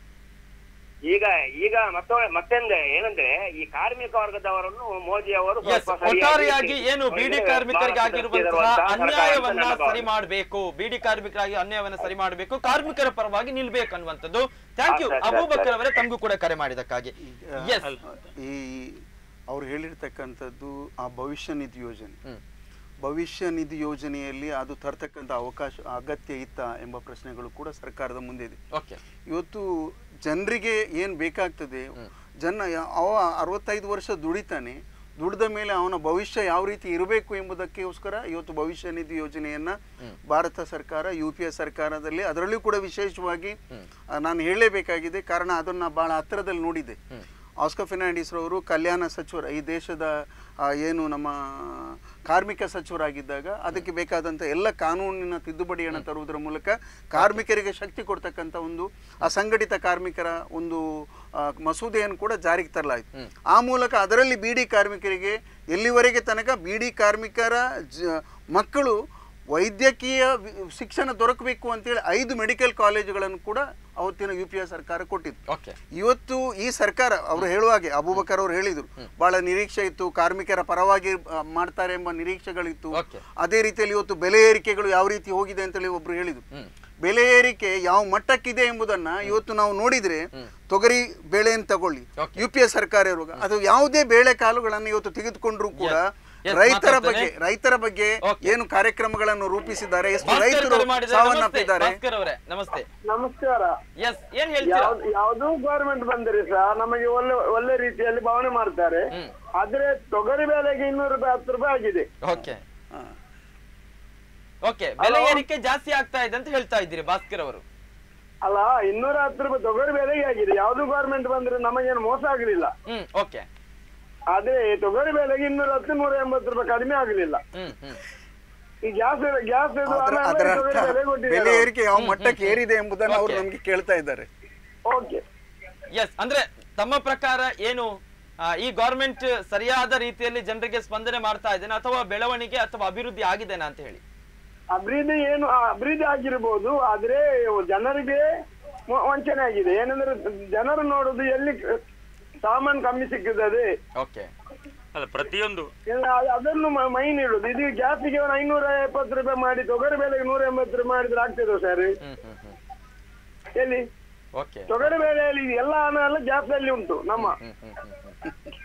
S5: ಈಗ ಈಗ ಮತ್ತೊಮ್ಮೆ ಮತ್ತೆಂದ್ರೆ ಏನಂದ್ರೆ ಈ ಕಾರ್ಮಿಕ ವರ್ಗದವರನ್ನು ಮೋದಿ ಅವರು
S1: ಎಸ್
S5: ಸ್ವಲ್ಪ ಸರಿಯಾಗಿ
S1: ಒಟ್ಟಾರೆಯಾಗಿ ಏನು ಬೀಡಿ
S5: ಅವರಿಗೆ
S1: ಕಾರ್ಮಿಕರಿಗೆ
S5: ಬಹಳ
S1: ಆಗಿರುವಂತಹ
S5: ಇರುವಂತಹ ಸರ್ಕಾರ ಅಂತ
S1: ಅನ್ಯಾಯವನ್ನ
S5: ನನ್ನ ಭಾವನೆ.
S1: ಸರಿ ಮಾಡಬೇಕು ಬೀಡಿ ಕಾರ್ಮಿಕರಾಗಿ ಅನ್ಯಾಯವನ್ನ ಸರಿ ಮಾಡಬೇಕು ಕಾರ್ಮಿಕರ ಪರವಾಗಿ ನಿಲ್ಬೇಕು ಅನ್ನುವಂಥದ್ದು ಥ್ಯಾಂಕ್ ಯು
S5: ಅಷ್ಟೇ, ಅಷ್ಟೇ,
S1: ಅಬೂಬಕ್ಕರ್
S5: ಅಷ್ಟೇ.
S1: ಅವರೇ ತಮಗೂ ಕೂಡ ಕರೆ ಮಾಡಿದಕ್ಕಾಗಿ ಎಸ್
S3: ಈ ಅವ್ರು ಹೇಳಿರ್ತಕ್ಕಂಥದ್ದು ಆ ಭವಿಷ್ಯ ನಿಧಿ ಯೋಜನೆ
S1: ಹ್ಮ್.
S3: ಭವಿಷ್ಯ ನಿಧಿ ಯೋಜನೆಯಲ್ಲಿ ಅದು ತರ್ತಕ್ಕಂಥ ಅವಕಾಶ ಅಗತ್ಯ ಇತ್ತ ಎಂಬ ಪ್ರಶ್ನೆಗಳು ಕೂಡ ಸರ್ಕಾರದ ಮುಂದೆ ಇದೆ
S1: ಓಕೆ
S3: ಇವತ್ತು ಜನರಿಗೆ ಏನು ಬೇಕಾಗ್ತದೆ ಜನ ಯಾ- ಅವ ಅರವತ್ತೈದು ವರ್ಷ ದುಡಿತಾನೆ ದುಡಿದ ಮೇಲೆ ಅವನ ಭವಿಷ್ಯ ಯಾವ ರೀತಿ ಇರಬೇಕು ಎಂಬುದಕ್ಕೋಸ್ಕರ ಇವತ್ತು ಭವಿಷ್ಯ ನಿಧಿ ಯೋಜನೆಯನ್ನ ಭಾರತ ಸರ್ಕಾರ ಯು ಪಿ ಎ ಸರ್ಕಾರದಲ್ಲಿ ಅದರಲ್ಲೂ ಕೂಡ ವಿಶೇಷವಾಗಿ ಆ, ನಾನು ಹೇಳಲೇಬೇಕಾಗಿದೆ ಕಾರಣ ಅದನ್ನ ಬಹಳ ಹತ್ತಿರದಲ್ಲಿ ನೋಡಿದೆ ಆಸ್ಕರ್ ಫೆರ್ನಾಂಡಿಸ್ ರವರು ಕಲ್ಯಾಣ ಸಚಿವರು ಈ ದೇಶದ ಆ, ಏನು ನಮ್ಮ ಕಾರ್ಮಿಕ ಸಚಿವರಾಗಿದ್ದಾಗ ಅದಕ್ಕೆ ಬೇಕಾದಂಥ ಎಲ್ಲ ಕಾನೂನಿನ ತಿದ್ದುಪಡಿಯನ್ನು ತರುವುದರ ಮೂಲಕ ಕಾರ್ಮಿಕರಿಗೆ ಶಕ್ತಿ ಕೊಡ್ತಕ್ಕಂಥ ಒಂದು ಅಸಂಘಟಿತ ಕಾರ್ಮಿಕರ ಒಂದು ಆ, ಮಸೂದೆಯನ್ನು ಕೂಡ ಜಾರಿಗೆ ತರಲಾಯಿತು ಆ ಮೂಲಕ ಅದರಲ್ಲಿ ಬೀಡಿ ಕಾರ್ಮಿಕರಿಗೆ ಎಲ್ಲಿವರೆಗೆ ತನಕ ಬೀಡಿ ಕಾರ್ಮಿಕರ ಜ ಮಕ್ಕಳು ವೈದ್ಯಕೀಯ ವಿ- ಶಿಕ್ಷಣ ದೊರಕಬೇಕು ಅಂತೇಳಿ ಐದು ಮೆಡಿಕಲ್ ಕಾಲೇಜುಗಳನ್ನು ಕೂಡ ಅವತ್ತಿನ ಯು ಪಿ ಎ ಸರ್ಕಾರ ಕೊಟ್ಟಿತ್ತು
S1: ಓಕೆ
S3: ಇವತ್ತು ಈ ಸರ್ಕಾರ ಅವರು ಹೇಳುವ ಹಾಗೆ ಅಬೂಬಕರ್ ಅವರು ಹೇಳಿದರು ಬಹಳ ನಿರೀಕ್ಷೆ ಇತ್ತು ಕಾರ್ಮಿಕರ ಪರವಾಗಿ ಆ, ಮಾಡ್ತಾರೆ ಎಂಬ ನಿರೀಕ್ಷೆಗಳಿತ್ತು
S1: Okay.
S3: ಅದೇ ರೀತಿಯಲ್ಲಿ ಇವತ್ತು ಬೆಲೆ ಏರಿಕೆಗಳು ಯಾವ ರೀತಿ ಹೋಗಿದೆ ಅಂತೇಳಿ ಒಬ್ರು ಹೇಳಿದರು ಬೆಲೆ ಏರಿಕೆ ಯಾವ ಮಟ್ಟಕ್ಕಿದೆ ಎಂಬುದನ್ನ ಇವತ್ತು ನಾವು ನೋಡಿದ್ರೆ ತೊಗರಿ ಬೇಳೆಯನ್ನು ತಗೊಳ್ಳಿ
S1: Okay.
S3: ಯು ಪಿ ಎ ಸರ್ಕಾರ ಇರುವಾಗ ಅದು ಯಾವುದೇ ಬೇಳೆ ಕಾಳುಗಳನ್ನು ಇವತ್ತು ತೆಗೆದುಕೊಂಡ್ರು ಕೂಡ
S1: Yes,
S3: ರೈತರ
S1: ಮಾತಾಡ್ತೇನೆ.
S3: ಬಗ್ಗೆ ರೈತರ ಬಗ್ಗೆ
S1: Okay.
S3: ಏನು ಕಾರ್ಯಕ್ರಮಗಳನ್ನು ರೂಪಿಸಿದ್ದಾರೆ ಎಷ್ಟು
S1: ಭಾಸ್ಕರ್
S3: ರೈತರು
S1: ಕರೆ ಮಾಡಿದ್ದಾರೆ. ನಮಸ್ತೆ
S3: ಸಾವನ್ನಪ್ಪಿದ್ದಾರೆ
S1: ಭಾಸ್ಕರ್ ಅವರೇ ನಮಸ್ತೆ
S7: ನಮಸ್ಕಾರ
S1: ಎಸ್ ಏನ್ ಹೇಳ್ತೀರಾ
S7: ಯಾವ್ದು ಯಾವ್ದು ಗೌರ್ಮೆಂಟ್ ಬಂದರೆ ಸಹ ನಮಗೆ ಒಳ್ಳೆ ಒಳ್ಳೆ ರೀತಿಯಲ್ಲಿ ಭಾವನೆ ಮಾಡ್ತಾರೆ
S1: ಹ್ಮ್.
S7: ಆದ್ರೆ ತೊಗರಿ ಬೆಲೆಗೆ ಇನ್ನೂರು ರೂಪಾಯಿ ಹತ್ತು ರೂಪಾಯಿ ಆಗಿದೆ
S1: ಓಕೆ
S3: ಹಾ.
S1: ಓಕೆ ಬೆಲೆ ಏರಿಕೆ ಜಾಸ್ತಿ ಆಗ್ತಾ ಇದೆ ಅಂತ ಹೇಳ್ತಾ ಇದ್ದೀರಿ ಭಾಸ್ಕರ್ ಅವರು
S7: ಅಲ್ಲ ಇನ್ನೂರ ಹತ್ತು ರೂಪಾಯಿ ತೊಗರಿ ಬೆಲೆಗೆ ಆಗಿದೆ ಯಾವ್ದು ಗೌರ್ಮೆಂಟ್ ಬಂದ್ರೆ ನಮಗೇನು mೋಸ ಆಗಲಿಲ್ಲ
S1: ಹ್ಮ್ ಓಕೆ
S7: ಆದ್ರೆ ತೊಗರಿ ಬೆಲೆಗೆ ಇನ್ನೂರ ಹತ್ತು ನೂರ ಎಂಬತ್ತು ರೂಪಾಯಿ ಕಡಿಮೆ ಆಗಲಿಲ್ಲ
S1: ಹ್ಮ್ ಹ್ಮ್
S7: ಈ ಗ್ಯಾಸ್ ಗ್ಯಾಸ್
S3: ಅದರ ಅದರ ಅರ್ಥ ಬೆಲೆ ಏರಿಕೆ ಯಾವ ಮಟ್ಟಕ್ಕೆ ಏರಿದೆ ಎಂಬುದನ್ನು ಅವರು
S1: Okay.
S3: ನಮಗೆ ಕೇಳ್ತಾ ಇದ್ದಾರೆ
S7: ಓಕೆ
S1: ಎಸ್ ಅಂದ್ರೆ ತಮ್ಮ ಪ್ರಕಾರ ಏನು ಆ, ಈ ಗೌರ್ಮೆಂಟ್ ಸರಿಯಾದ ರೀತಿಯಲ್ಲಿ ಜನರಿಗೆ ಸ್ಪಂದನೆ ಮಾಡ್ತಾ ಇದ್ದೇನೆ ಅಥವಾ ಬೆಳವಣಿಗೆ ಅಥವಾ ಅಭಿವೃದ್ಧಿ ಆಗಿದೆನಾ ಅಂತ ಹೇಳಿ
S7: ಅಭಿವೃದ್ಧಿ ಏನು ಆ, ಅಭಿವೃದ್ಧಿ ಆಗಿರ್ಬೋದು ಆದ್ರೆ ಜನರಿಗೆ ವ- ವಂಚನೆ ಆಗಿದೆ ಏನಂದ್ರೆ ಜನರು ನೋಡುದು ಎಲ್ಲಿ ಸಾಮಾನು ಕಮ್ಮಿ ಸಿಗ್ತದೆ
S1: ಓಕೆ
S4: ಅಲ್ಲ ಪ್ರತಿಯೊಂದು
S7: ಎಲ್ಲ ಅದ್- ಅದನ್ನು ಮ- ಮೈನ್ ಇಡುದು ಇದು ಗ್ಯಾಸಿಗೆ ಒಂದು ಐನೂರ ಎಪ್ಪತ್ತು ರೂಪಾಯಿ ಮಾಡಿ ತೊಗರಿ ಬೆಲೆಗೆ ನೂರ ಎಂಬತ್ತು ರೂಪಾಯಿ ಮಾಡಿದ್ರೆ ಆಗ್ತದೆ ಸರ್
S1: ಹ್ಮ್ ಹ್ಮ್ ಹ್ಮ್
S7: ಎಲ್ಲಿ
S1: ಓಕೆ
S7: ತೊಗರಿ ಬೆಲೆಯಲ್ಲಿ ಎಲ್ಲ ಹಣ ಎಲ್ಲ ಗ್ಯಾಸ್ ಅಲ್ಲಿ ಉಂಟು ನಮ್ಮ
S1: ಹ್ಮ್ ಹ್ಮ್ ಹ್ಮ್ ಹ್ಮ್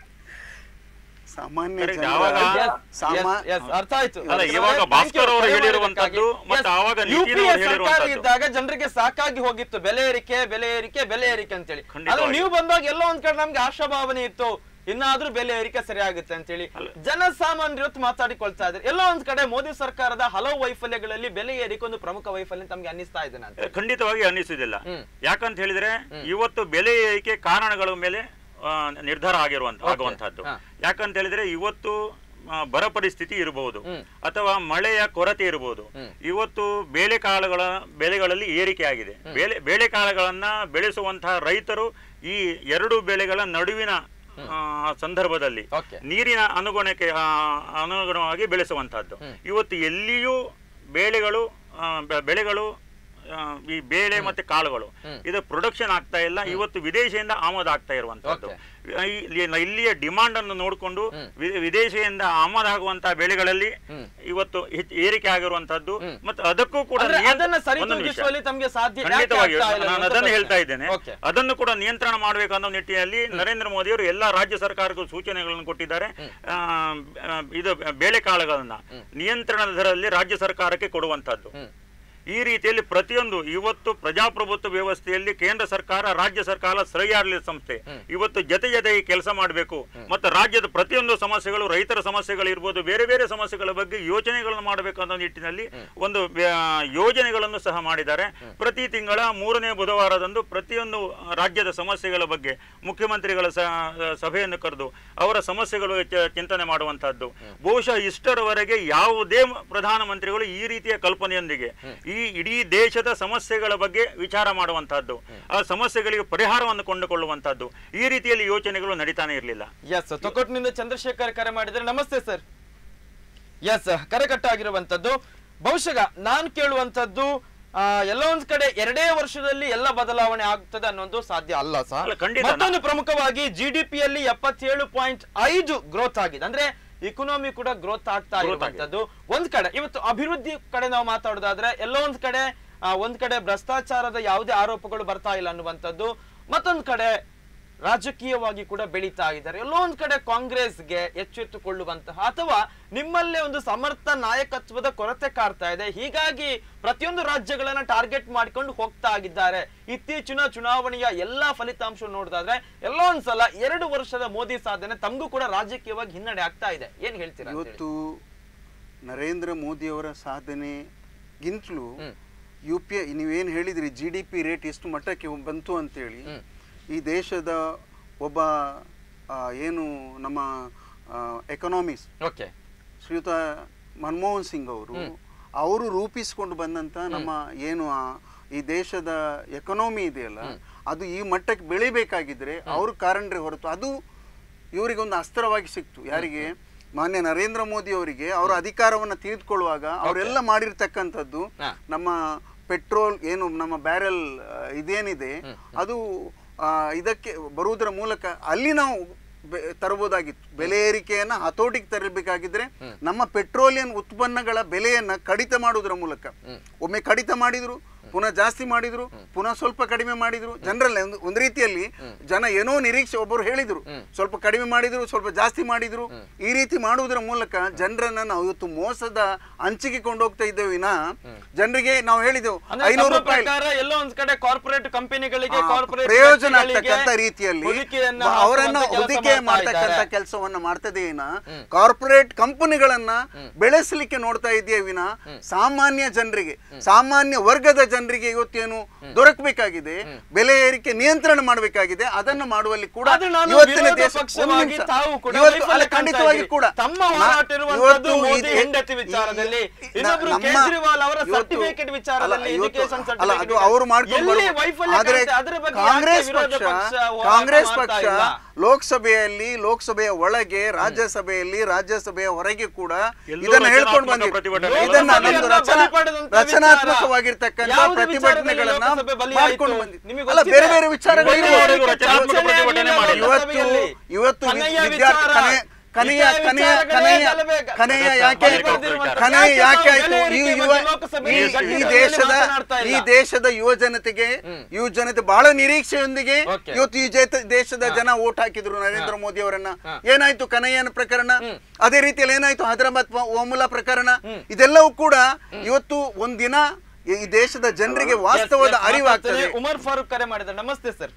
S3: ಸಾಮಾನ್ಯ
S4: Correct.
S3: ಜನರ
S4: ಆವಾಗ-
S1: Yes,
S3: ಸಾಮಾ
S1: yes, yes, ಅರ್ಥ ಆಯ್ತು
S4: ಅಲ್ಲ,
S1: Yes,
S4: ಇವಾಗ
S1: thank you.
S4: ಭಾಸ್ಕರ್ ಅವರು
S1: ಕರೆ
S4: ಹೇಳಿರುವಂತದ್ದು
S1: ಮಾಡಿದ್ದಕ್ಕಾಗಿ.
S4: ಮತ್ತೆ
S1: Yes,
S4: ಆವಾಗ
S1: UPA
S4: ನಿಖಿಲ್ ಅವರು
S1: ಸರ್ಕಾರ
S4: ಹೇಳಿರುವಂತದ್ದು.
S1: ಇದ್ದಾಗ ಜನರಿಗೆ ಸಾಕಾಗಿ ಹೋಗಿತ್ತು ಬೆಲೆ ಏರಿಕೆ ಬೆಲೆ ಏರಿಕೆ ಬೆಲೆ ಏರಿಕೆ ಅಂತೇಳಿ
S4: ಖಂಡಿತವಾಗಿ.
S1: ಆದ್ರೆ ನೀವು ಬಂದಾಗ ಎಲ್ಲೋ ಒಂದ್ ಕಡೆ ನಮ್ಗೆ ಆಶಾಭಾವನೆ ಇತ್ತು ಇನ್ನಾದ್ರೂ ಬೆಲೆ ಏರಿಕೆ ಸರಿ ಆಗುತ್ತೆ ಅಂತೇಳಿ ಜನಸಾಮಾನ್ಯರು ಇವತ್ತು ಮಾತಾಡಿಕೊಳ್ತಾ ಇದ್ದಾರೆ ಎಲ್ಲೋ ಒಂದ್ ಕಡೆ ಮೋದಿ ಸರ್ಕಾರದ ಹಲವು ವೈಫಲ್ಯಗಳಲ್ಲಿ ಬೆಲೆ ಏರಿಕೆ ಒಂದು ಪ್ರಮುಖ ವೈಫಲ್ಯ ಅಂತ ತಮ್ಗೆ ಅನ್ನಿಸ್ತಾ ಇದೆ ಅಂತ
S4: ಖಂಡಿತವಾಗಿ ಅನ್ನಿಸುವುದಿಲ್ಲ
S1: ಹ್ಮ್.
S4: ಯಾಕಂತ ಹೇಳಿದ್ರೆ ಇವತ್ತು ಬೆಲೆ ಏರಿಕೆ ಕಾರಣಗಳ ಮೇಲೆ ಆ, ನಿರ್ಧಾರ ಆಗಿರುವಂತ
S1: Okay.
S4: ಆಗುವಂತಹದ್ದು
S1: ಹಾ.
S4: ಯಾಕಂತ ಹೇಳಿದ್ರೆ ಇವತ್ತು ಆ, ಬರ ಪರಿಸ್ಥಿತಿ ಇರಬಹುದು
S1: ಹ್ಮ್.
S4: ಅಥವಾ ಮಳೆಯ ಕೊರತೆ ಇರಬಹುದು
S1: ಹ್ಮ್.
S4: ಇವತ್ತು ಬೇಳೆಕಾಳುಗಳ ಬೆಲೆಗಳಲ್ಲಿ ಏರಿಕೆ ಆಗಿದೆ ಬೇಳೆ ಬೇಳೆಕಾಳುಗಳನ್ನ ಬೆಳೆಸುವಂತಹ ರೈತರು ಈ ಎರಡು ಬೆಳೆಗಳ ನಡುವಿನ ಆ, ಸಂದರ್ಭದಲ್ಲಿ
S1: Okay.
S4: ನೀರಿನ ಅನುಗುಣಕ್ಕೆ ಆ, ಅನುಗುಣವಾಗಿ ಬೆಳೆಸುವಂತಹದ್ದು ಇವತ್ತು ಎಲ್ಲಿಯೂ ಬೇಳೆಗಳು ಆ, ಬೆ- ಬೆಳೆಗಳು ಆ, ಈ ಬೇಳೆ ಮತ್ತೆ ಕಾಳುಗಳು ಇದು ಪ್ರೊಡಕ್ಷನ್ ಆಗ್ತಾ ಇಲ್ಲ ಇವತ್ತು ವಿದೇಶದಿಂದ ಆಮದು ಆಗ್ತಾ ಇರುವಂತಹದ್ದು ಇಲ್ಲಿ- ಇಲ್ಲಿಯ ಡಿಮಾಂಡ್ ಅನ್ನು ನೋಡಿಕೊಂಡು ವಿದೇಶದಿಂದ ಆಮದಾಗುವಂತಹ ಬೆಳೆಗಳಲ್ಲಿ ಇವತ್ತು ಹೆಚ್ಚು ಏರಿಕೆ ಆಗಿರುವಂತಹದ್ದು ಮತ್ತು ಅದಕ್ಕೂ ಕೂಡ
S1: ಅಂದ್ರೆ
S4: ನಿಯಂತ್ರ-
S1: ಅದನ್ನ
S4: ಒಂದೊಂದು ವಿಷಯ.
S1: ಸರಿತೂಗಿಸುವಲ್ಲಿ ತಮ್ಗೆ ಸಾಧ್ಯ ಯಾಕೆ
S4: ಖಂಡಿತವಾಗಿ
S1: ಆಗ್ತಾ ಇಲ್ಲ
S4: ನಾನು
S1: ಅನ್ನೋ
S4: ಅದನ್ನು
S1: ಪ್ರಶ್ನೆ.
S4: ಹೇಳ್ತಾ ಇದ್ದೇನೆ
S1: Okay.
S4: ಅದನ್ನು ಕೂಡ ನಿಯಂತ್ರಣ ಮಾಡಬೇಕು ಅನ್ನೋ ನಿಟ್ಟಿನಲ್ಲಿ ನರೇಂದ್ರ ಮೋದಿ ಅವರು ಎಲ್ಲಾ ರಾಜ್ಯ ಸರ್ಕಾರಕ್ಕೂ ಸೂಚನೆಗಳನ್ನು ಕೊಟ್ಟಿದ್ದಾರೆ ಆ, ಆ, ಇದು ಬೇಳೆಕಾಳುಗಳನ್ನ ನಿಯಂತ್ರಣದ ದರದಲ್ಲಿ ರಾಜ್ಯ ಸರ್ಕಾರಕ್ಕೆ ಕೊಡುವಂತದ್ದು ಈ ರೀತಿಯಲ್ಲಿ ಪ್ರತಿಯೊಂದು ಇವತ್ತು ಪ್ರಜಾಪ್ರಭುತ್ವ ವ್ಯವಸ್ಥೆಯಲ್ಲಿ ಕೇಂದ್ರ ಸರ್ಕಾರ ರಾಜ್ಯ ಸರ್ಕಾರ ಸ್ಥಳೀಯಾಡಳಿತ ಸಂಸ್ಥೆ ಇವತ್ತು ಜೊತೆ ಜೊತೆಗೆ ಕೆಲಸ ಮಾಡಬೇಕು ಮತ್ತು ರಾಜ್ಯದ ಪ್ರತಿಯೊಂದು ಸಮಸ್ಯೆಗಳು ರೈತರ ಸಮಸ್ಯೆಗಳು ಇರ್ಬೋದು ಬೇರೆ ಬೇರೆ ಸಮಸ್ಯೆಗಳ ಬಗ್ಗೆ ಯೋಜನೆಗಳನ್ನು ಮಾಡಬೇಕು ಅನ್ನೋ ನಿಟ್ಟಿನಲ್ಲಿ ಒಂದು ವ್ಯ- ಯೋಜನೆಗಳನ್ನು ಸಹ ಮಾಡಿದ್ದಾರೆ ಪ್ರತಿ ತಿಂಗಳ ಮೂರನೇ ಬುಧವಾರದಂದು ಪ್ರತಿಯೊಂದು ರಾಜ್ಯದ ಸಮಸ್ಯೆಗಳ ಬಗ್ಗೆ ಮುಖ್ಯಮಂತ್ರಿಗಳ ಸ- ಸಭೆಯನ್ನು ಕರೆದು ಅವರ ಸಮಸ್ಯೆಗಳು ಚ- ಚಿಂತನೆ ಮಾಡುವಂತಹದ್ದು ಬಹುಶಃ ಇಷ್ಟರವರೆಗೆ ಯಾವುದೇ ಮ- ಪ್ರಧಾನಮಂತ್ರಿಗಳು ಈ ರೀತಿಯ ಕಲ್ಪನೆಯೊಂದಿಗೆ ಈ ಇಡೀ ದೇಶದ ಸಮಸ್ಯೆಗಳ ಬಗ್ಗೆ ವಿಚಾರ ಮಾಡುವಂತಹದ್ದು ಆ ಸಮಸ್ಯೆಗಳಿಗೆ ಪರಿಹಾರವನ್ನು ಕೊಂಡುಕೊಳ್ಳುವಂತಹದ್ದು ಈ ರೀತಿಯಲ್ಲಿ ಯೋಚನೆಗಳು ನಡೀತಾನೆ ಇರಲಿಲ್ಲ
S1: ಎಸ್ ತೊಕೊಟ್ನಿಂದ ಚಂದ್ರಶೇಖರ್ ಕರೆ ಮಾಡಿದ್ರೆ ನಮಸ್ತೆ ಸರ್ ಎಸ್ ಕರೆ ಕಟ್ಟಾಗಿರುವಂತದ್ದು ಬಹುಶಃ ನಾನ್ ಕೇಳುವಂತದ್ದು ಆ, ಎಲ್ಲೋ ಒಂದ್ ಕಡೆ ಎರಡೇ ವರ್ಷದಲ್ಲಿ ಎಲ್ಲ ಬದಲಾವಣೆ ಆಗ್ತದೆ ಅನ್ನೋದು ಸಾಧ್ಯ ಅಲ್ಲ
S4: ಅಲ್ಲ,
S1: ಸರ್
S4: ಖಂಡಿತ.
S1: ಮತ್ತೊಂದು ಪ್ರಮುಖವಾಗಿ ಜಿ ಡಿ ಪಿಯಲ್ಲಿ ಎಪ್ಪತ್ತೇಳು ಪಾಯಿಂಟ್ ಐದು ಗ್ರೋತ್ ಆಗಿದೆ ಅಂದ್ರೆ ಇಕನಾಮಿ ಕೂಡ ಗ್ರೋತ್ ಆಗ್ತಾ
S4: Growth
S1: ಇರುವಂತದ್ದು ಒಂದ್ ಕಡೆ ಇವತ್ತು ಅಭಿವೃದ್ಧಿ ಕಡೆ ನಾವು ಮಾತಾಡೋದಾದ್ರೆ ಎಲ್ಲೋ ಒಂದ್ ಕಡೆ ಆ, ಒಂದ್ ಕಡೆ ಭ್ರಷ್ಟಾಚಾರದ ಯಾವುದೇ ಆರೋಪಗಳು ಬರ್ತಾ ಇಲ್ಲ ಅನ್ನುವಂಥದ್ದು ಮತ್ತೊಂದ್ ಕಡೆ ರಾಜಕೀಯವಾಗಿ ಕೂಡ ಬೆಳೀತಾ ಇದ್ದಾರೆ ಎಲ್ಲೋ ಒಂದ್ ಕಡೆ ಕಾಂಗ್ರೆಸ್ಗೆ ಎಚ್ಚೆತ್ತುಕೊಳ್ಳುವಂತಹ ಅಥವಾ ನಿಮ್ಮಲ್ಲೇ ಒಂದು ಸಮರ್ಥ ನಾಯಕತ್ವದ ಕೊರತೆ ಕಾಡ್ತಾ ಇದೆ ಹೀಗಾಗಿ ಪ್ರತಿಯೊಂದು ರಾಜ್ಯಗಳನ್ನ ಟಾರ್ಗೆಟ್ ಮಾಡ್ಕೊಂಡು ಹೋಗ್ತಾ ಆಗಿದ್ದಾರೆ ಇತ್ತೀಚಿನ ಚುನಾವಣೆಯ ಎಲ್ಲಾ ಫಲಿತಾಂಶ ನೋಡಿದಾದ್ರೆ ಎಲ್ಲೋ ಒಂದ್ಸಲ ಎರಡು ವರ್ಷದ ಮೋದಿ ಸಾಧನೆ ತಮಗೂ ಕೂಡ ರಾಜಕೀಯವಾಗಿ ಹಿನ್ನಡೆ ಆಗ್ತಾ ಇದೆ ಏನ್ ಹೇಳ್ತೀರಾ ಅಂತ ಹೇಳಿ?
S3: ಇವತ್ತು ನರೇಂದ್ರ ಮೋದಿಯವರ ಸಾಧನೆಗಿಂತಲೂ
S1: ಹ್ಮ್.
S3: ಯು ಪಿ ಐ ನೀವೇನು ಹೇಳಿದ್ರಿ ಜಿ ಡಿ ಪಿ ರೇಟ್ ಎಷ್ಟು ಮಟ್ಟಕ್ಕೆ ಬಂತು ಅಂತೇಳಿ
S1: ಹ್ಮ್.
S3: ಈ ದೇಶದ ಒಬ್ಬ ಆ, ಏನು ನಮ್ಮ ಎಕನಾಮಿಸ್ಟ್
S1: ಓಕೆ
S3: ಶ್ರೀಯುತ ಮನಮೋಹನ್ ಸಿಂಗ್ ಅವರು ಅವರು ರೂಪಿಸಿಕೊಂಡು ಬಂದಂತ ನಮ್ಮ ಏನು ಆ ಈ ದೇಶದ ಎಕನಾಮಿ ಇದೆಯಲ್ಲ ಅದು ಈ ಮಟ್ಟಕ್ಕೆ ಬೆಳಿಬೇಕಾಗಿದ್ರೆ ಅವರು ಕಾರಣರೇ ಹೊರತು ಅದು ಇವರಿಗೊಂದು ಅಸ್ತ್ರವಾಗಿ ಸಿಕ್ತು ಯಾರಿಗೆ ಮಾನ್ಯ ನರೇಂದ್ರ ಮೋದಿ ಅವರಿಗೆ ಅವರ ಅಧಿಕಾರವನ್ನು ತಿಳಿದುಕೊಳ್ಳುವಾಗ ಅವರೆಲ್ಲ ಮಾಡಿರ್ತಕ್ಕಂಥದ್ದು
S1: ಹಾ.
S3: ನಮ್ಮ ಪೆಟ್ರೋಲ್ ಏನು ನಮ್ಮ ಬ್ಯಾರೆಲ್ ಇದೇನಿದೆ ಅದು ಆ, ಇದಕ್ಕೆ ಬರುವುದರ ಮೂಲಕ ಅಲ್ಲಿ ನಾವು ಬೆ- ತರಬಹುದಾಗಿತ್ತು ಬೆಲೆ ಏರಿಕೆಯನ್ನ ಹತೋಟಿಗೆ ತರಬೇಕಾಗಿದ್ರೆ ನಮ್ಮ ಪೆಟ್ರೋಲಿಯಂ ಉತ್ಪನ್ನಗಳ ಬೆಲೆಯನ್ನ ಕಡಿತ ಮಾಡುವುದರ ಮೂಲಕ ಒಮ್ಮೆ ಕಡಿತ ಮಾಡಿದ್ರು ಪುನಃ ಜಾಸ್ತಿ ಮಾಡಿದ್ರು ಪುನಃ ಸ್ವಲ್ಪ ಕಡಿಮೆ ಮಾಡಿದ್ರು ಜನರಲ್ಲ ಒಂದು ಒಂದು ರೀತಿಯಲ್ಲಿ ಜನ ಏನೋ ನಿರೀಕ್ಷೆ ಒಬ್ಬರು ಹೇಳಿದ್ರು ಸ್ವಲ್ಪ ಕಡಿಮೆ ಮಾಡಿದ್ರು ಸ್ವಲ್ಪ ಜಾಸ್ತಿ ಮಾಡಿದ್ರು ಈ ರೀತಿ ಮಾಡುವುದರ ಮೂಲಕ ಜನರನ್ನ ನಾವು ಇವತ್ತು ಮೋಸದ ಅಂಚಿಗೆ ಕೊಂಡೋಗ್ತಾ ಇದ್ದೇವೆ ವಿನ ಜನರಿಗೆ ನಾವು ಹೇಳಿದೆವು
S1: ಅಂದ್ರೆ
S3: ಐನೂರು
S1: ತಮ್ಮ
S3: ರೂಪಾಯಿ
S1: ಪ್ರಕಾರ ಎಲ್ಲೋ ಒಂದ್ ಕಡೆ ಕಾರ್ಪೊರೇಟ್ ಕಂಪನಿಗಳಿಗೆ
S3: ಆ,
S1: ಕಾರ್ಪೊರೇಟ್
S3: ಪ್ರಯೋಜನ ಆಗ್ತಕ್ಕಂಥ ರೀತಿಯಲ್ಲಿ
S1: ಹುಡುಕಿಯನ್ನ
S3: ಬ- ಅವರನ್ನ
S1: ಹಾಕುವಂತ ಕೆಲಸ
S3: ಹುಡುಕೆ
S1: ಮಾಡ್ತಾ
S3: ಮಾಡ್ತಕ್ಕಂಥ
S1: ಇದ್ದಾರೆ.
S3: ಕೆಲಸವನ್ನ ಮಾಡ್ತದೆ ವಿನ ಕಾರ್ಪೊರೇಟ್ ಕಂಪನಿಗಳನ್ನ ಬೆಳೆಸಲಿಕ್ಕೆ ನೋಡ್ತಾ ಇದೆಯೇ ವಿನ ಸಾಮಾನ್ಯ ಜನರಿಗೆ ಸಾಮಾನ್ಯ ವರ್ಗದ ಜನರಿಗೆ ಇವತ್ತೇನು ದೊರಕಬೇಕಾಗಿದೆ ಬೆಲೆ ಏರಿಕೆ ನಿಯಂತ್ರಣ ಮಾಡಬೇಕಾಗಿದೆ ಅದನ್ನು ಮಾಡುವಲ್ಲಿ ಕೂಡ
S1: ಆದ್ರೆ ನಾನು
S3: ಇವತ್ತಿನ
S1: ವಿರೋಧ
S3: ದೇಶ ಒಂದು
S1: ಪಕ್ಷವಾಗಿ
S3: ನಿಮಿಷ.
S1: ತಾವು ಕೂಡ
S3: ಇವತ್ತು
S1: ವೈಫಲ್ಯ
S3: ಅಲ್ಲ
S1: ಕಾಣ್ತಾ
S3: ಖಂಡಿತವಾಗಿ
S1: ಇದ್ದೀರಿ.
S3: ಕೂಡ
S1: ತಮ್ಮ
S3: ನಾ-
S1: ಹೋರಾಟ ಇರುವಂತದ್ದು
S3: ಇವತ್ತು
S1: ಮೋದಿ
S3: ಇದು-
S1: ಹೆಂಡತಿ
S3: ಈ-
S1: ವಿಚಾರದಲ್ಲಿ
S3: ಈ-
S1: ಇನ್ನೊಬ್ರು
S3: ನಮ್ಮ-
S1: ಕೇಜ್ರಿವಾಲ್ ಅವರ
S3: ಇವತ್ತು-
S1: ಸರ್ಟಿಫಿಕೇಟ್ ವಿಚಾರದಲ್ಲಿ
S3: ಅಲ್ಲ, ಇವತ್ತು-
S1: ಎಜುಕೇಶನ್
S3: ಅಲ್ಲ ಅದು ಅವರು ಮಾಡ್ಕೊಂಡು
S1: ಎಲ್ಲಿ
S3: ಬರುವ-
S1: ವೈಫಲ್ಯ
S3: ಆದ್ರೆ
S1: ಕಾಣ್ತಾ- ಅದರ ಬಗ್ಗೆ ಯಾಕೆ
S3: ಕಾಂಗ್ರೆಸ್
S1: ವಿರೋಧ
S3: ಪಕ್ಷ
S1: ಪಕ್ಷ ಹೋರಾಟ
S3: ಕಾಂಗ್ರೆಸ್
S1: ಮಾಡ್ತಾ
S3: ಪಕ್ಷ
S1: ಇಲ್ಲ?
S3: ಲೋಕಸಭೆಯಲ್ಲಿ ಲೋಕಸಭೆಯ ಒಳಗೆ ರಾಜ್ಯಸಭೆಯಲ್ಲಿ ರಾಜ್ಯಸಭೆಯ ಹೊರಗೆ ಕೂಡ
S4: ಎಲ್ಲೋ
S3: ಇದನ್ನ ಹೇಳ್ಕೊಂಡು
S4: ರಚನಾತ್ಮಕ
S3: ಬಂದಿದೆ
S4: ಪ್ರತಿಭಟನೆ.
S3: ಇದನ್ನ
S1: ಲೋಕಸಭೆಯನ್ನ
S3: ನಮ್ದು ರಚನಾ
S1: ಬಲಿ ಪಡೆದಂತ
S3: ರಚನಾತ್ಮಕವಾಗಿರ್ತಕ್ಕಂಥ
S1: ಯಾವುದೇ
S3: ಪ್ರತಿಭಟನೆಗಳನ್ನ
S1: ವಿಚಾರದಲ್ಲಿ ಲೋಕಸಭೆ ಬಲಿ
S3: ಮಾಡ್ಕೊಂಡು
S1: ಆಯ್ತು?
S3: ಬಂದಿದೆ
S1: ನಿಮಗೆ
S3: ಅಲ್ಲ ಬೇರೆ
S1: ಗೊತ್ತಿದೆ?
S3: ಬೇರೆ ವಿಚಾರಗಳು
S1: ಬೇರೆ
S3: ಇರ್ಬೋದು.
S1: ಬೇರೆ
S4: ರಚನಾತ್ಮಕ
S1: ಚರ್ಚೆನೇ
S4: ಪ್ರತಿಭಟನೆ
S1: ಆಗಿಲ್ಲ
S4: ಮಾಡಿ.
S3: ಇವತ್ತು
S1: ಲೋಕಸಭೆಯಲ್ಲಿ.
S3: ಇವತ್ತು
S1: ಕನ್ನಯ್ಯ
S3: ವಿದ್ಯಾರ್ಥಿ
S1: ವಿಚಾರ,
S3: ಕನೆ ಕನೆಯ
S1: ಇತರ
S3: ಕನೆಯ
S1: ವಿಚಾರಗಳೇ
S3: ಕನೆಯ
S1: ಗಲಭೆ-
S3: ಕನೆಯ
S1: ಗಲಭೆ
S3: ಯಾಕೆ
S4: ಬಲಿ ಪಡೆದಿರುವಂತ-
S3: ಕನೆಯ
S1: ಯಾಕೆ
S3: ಯಾಕೆ
S1: ನಾವು
S3: ಆಯ್ತು
S1: ಬೆಲೆ
S3: ಈ
S1: ಏರಿಕೆ
S3: ಯುವ
S1: ಬಗ್ಗೆ ಲೋಕಸಭೆಯಲ್ಲಿ
S3: ಈ- ಈ
S1: ಗಟ್ಟಿಯಾಗಿ
S3: ದೇಶದ
S1: ಮಾತನಾಡ್ತಾ
S3: ಈ
S1: ಇಲ್ಲ.
S3: ದೇಶದ ಯುವ ಜನತೆಗೆ ಯುವ ಜನತೆ ಬಹಳ ನಿರೀಕ್ಷೆಯೊಂದಿಗೆ
S1: Okay.
S3: ಇವತ್ತು ಈ ಜೇತ- ದೇಶದ ಜನ ಓಟ್ ಹಾಕಿದ್ರು ನರೇಂದ್ರ ಮೋದಿ ಅವರನ್ನ ಏನಾಯ್ತು ಕನಯ್ಯನ ಪ್ರಕರಣ ಅದೇ ರೀತಿಯಲ್ಲಿ ಏನಾಯ್ತು ಹೈದರಾಬಾದ್ ಓಮುಲಾ ಪ್ರಕರಣ ಇದೆಲ್ಲವೂ ಕೂಡ ಇವತ್ತು ಒಂದಿನ ಈ ದೇಶದ ಜನರಿಗೆ ವಾಸ್ತವದ
S1: Yes, yes,
S3: ಅರಿವಾಗ್ತದೆ
S1: ಮಾತಾಡ್ತೇನೆ. ಉಮರ್ ಫಾರೂಕ್ ಕರೆ ಮಾಡಿದ್ದಾರೆ ನಮಸ್ತೆ ಸರ್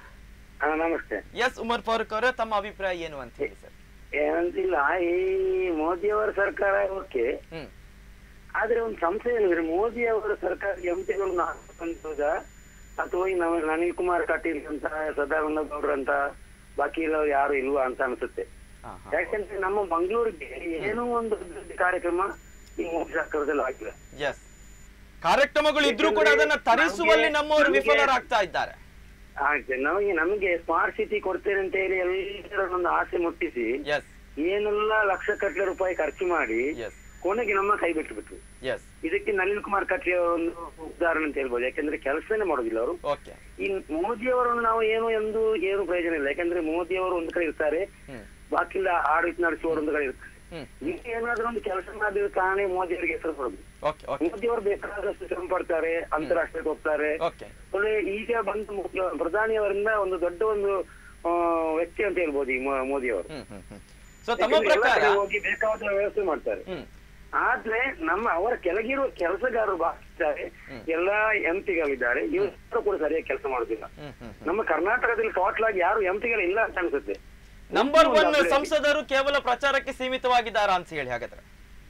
S6: ಹಾ ನಮಸ್ತೆ
S1: ಎಸ್ ಉಮರ್ ಫಾರೂಕ್ ಅವರೇ ತಮ್ಮ ಅಭಿಪ್ರಾಯ ಏನು ಅಂತ ಹೇಳಿ ಸರ್
S6: ಏನಂತಿಲ್ಲ ಈ ಮೋದಿಯವರ ಸರ್ಕಾರ ಓಕೆ
S1: ಹ್ಮ್
S6: ಆದ್ರೆ ಒಂದು ಸಂಶಯ ಹೇಳಿದ್ರೆ ಮೋದಿ ಅವರ ಸರ್ಕಾರ ಎಂಪಿಗಳನ್ನ ಹಾಕುವಂತದ ಅಥವಾ ಈ ನಮ್ಮ ಅನಿಲ್ ಕುಮಾರ್ ಕಟೀಲ್ ಅಂತ ಸದಾನಂದ ಗೌಡ್ರ ಅಂತ ಬಾಕಿ ಎಲ್ಲ ಯಾರು ಇಲ್ವಾ ಅಂತ ಅನ್ಸುತ್ತೆ
S1: ಹಾ, ಹಾ.
S6: ಯಾಕಂದ್ರೆ ನಮ್ಮ ಮಂಗಳೂರಿಗೆ ಏನೋ ಒಂದು ಅಭಿವೃದ್ಧಿ ಕಾರ್ಯಕ್ರಮ ಈ ಮೋದಿ ಸರ್ಕಾರದಲ್ಲಿ ಆಗಿಲ್ಲ
S1: ಎಸ್ ಕಾರ್ಯಕ್ರಮಗಳು ಇದ್ರೂ ಕೂಡ ಅದನ್ನ ತರಿಸುವಲ್ಲಿ ನಮ್ಮವರು ವಿಫಲರಾಗ್ತಾ ಇದ್ದಾರೆ
S6: ಹಾಗೆ ನಮಗೆ ನಮಗೆ ಸ್ಮಾರ್ಟ್ ಸಿಟಿ ಕೊಡ್ತೇನೆ ಅಂತ ಹೇಳಿ ಎಲ್ಲರನ್ನೊಂದು ಆಸೆ ಮುಟ್ಟಿಸಿ
S1: ಎಸ್
S6: ಏನೆಲ್ಲ ಲಕ್ಷ ಕಟ್ಲೆ ರೂಪಾಯಿ ಖರ್ಚು ಮಾಡಿ
S1: ಎಸ್
S6: ಕೊನೆಗೆ ನಮ್ಮ ಕೈ ಬಿಟ್ಟು ಬಿಟ್ರು
S1: ಎಸ್
S6: ಇದಕ್ಕೆ ನಳಿನ್ ಕುಮಾರ್ ಕಟೀಲ್ ಅವರ ಒಂದು ಉದಾಹರಣೆ ಅಂತ ಹೇಳ್ಬೋದು ಯಾಕಂದ್ರೆ ಕೆಲಸನೇ ಮಾಡೋದಿಲ್ಲ ಅವರು
S1: ಓಕೆ
S6: ಈ ಮೋದಿ ಅವರನ್ನು ನಾವು ಏನು ಎಂದು ಏನು ಪ್ರಯೋಜನ ಇಲ್ಲ ಯಾಕಂದ್ರೆ ಮೋದಿ ಅವರು ಒಂದು ಕಡೆ ಇರ್ತಾರೆ
S1: ಹ್ಮ್
S6: ಬಾಕಿ ಆಡಳಿತ ನಡೆಸುವವರು ಒಂದು ಕಡೆ ಇರ್ತಾರೆ
S1: ಹ್ಮ್
S6: ಇಲ್ಲಿ ಏನಾದ್ರೂ ಒಂದು ಕೆಲಸ ಮಾಡಿದ ಕಾರಣ ಮೋದಿ ಅವರಿಗೆ ಹೆಸರು ಬರೋದು
S1: ಓಕೆ ಓಕೆ
S6: ಮೋದಿ ಅವರು ಬೇಕಾದಷ್ಟು ಶ್ರಮ ಪಡ್ತಾರೆ ಅಂತಾರಾಷ್ಟ್ರೀಯಕ್ಕೆ ಹೋಗ್ತಾರೆ
S1: ಓಕೆ
S6: ಒಳ್ಳೆ ಈಗ ಬಂದ ಮುಖ್ಯ- ಪ್ರಧಾನಿಯವರಿಂದ ಒಂದು ದೊಡ್ಡ ಒಂದು ಆ, ವ್ಯಕ್ತಿ ಅಂತ ಹೇಳ್ಬೋದು ಈ ಮೋ- ಮೋದಿ ಅವರು
S1: ಹ್ಮ್ ಹ್ಮ್ ಹ್ಮ್ ಸೊ ತಮ್ಮ
S6: ಯಾಕಂದ್ರೆ ಎಲ್ಲ
S1: ಪ್ರಕಾರ
S6: ಕಡೆ ಹೋಗಿ ಬೇಕಾದ ವ್ಯವಸ್ಥೆ ಮಾಡ್ತಾರೆ
S1: ಹ್ಮ್
S6: ಆದ್ರೆ ನಮ್ಮ ಅವರ ಕೆಳಗಿರುವ ಕೆಲಸಗಾರರು ಬಾಕಿದ್ದಾರೆ ಎಲ್ಲಾ ಎಂಪಿಗಳಿದ್ದಾರೆ ಇವರು ಕೂಡ ಸರಿಯಾಗಿ ಕೆಲಸ ಮಾಡುದಿಲ್ಲ
S1: ಹ್ಮ್ ಹ್ಮ್
S6: ನಮ್ಮ ಕರ್ನಾಟಕದಲ್ಲಿ ಟೋಟಲ್ ಆಗಿ ಯಾರು ಎಂಪಿಗಳು ಇಲ್ಲ ಅಂತ ಅನ್ಸುತ್ತೆ
S1: ನಂಬರ್ ಒನ್
S6: ಒಂದು
S1: ಸಂಸದರು ಕೇವಲ ಪ್ರಚಾರಕ್ಕೆ ಸೀಮಿತವಾಗಿದ್ದಾರಾ ಅಂತ ಹೇಳಿ ಹಾಗಾದ್ರೆ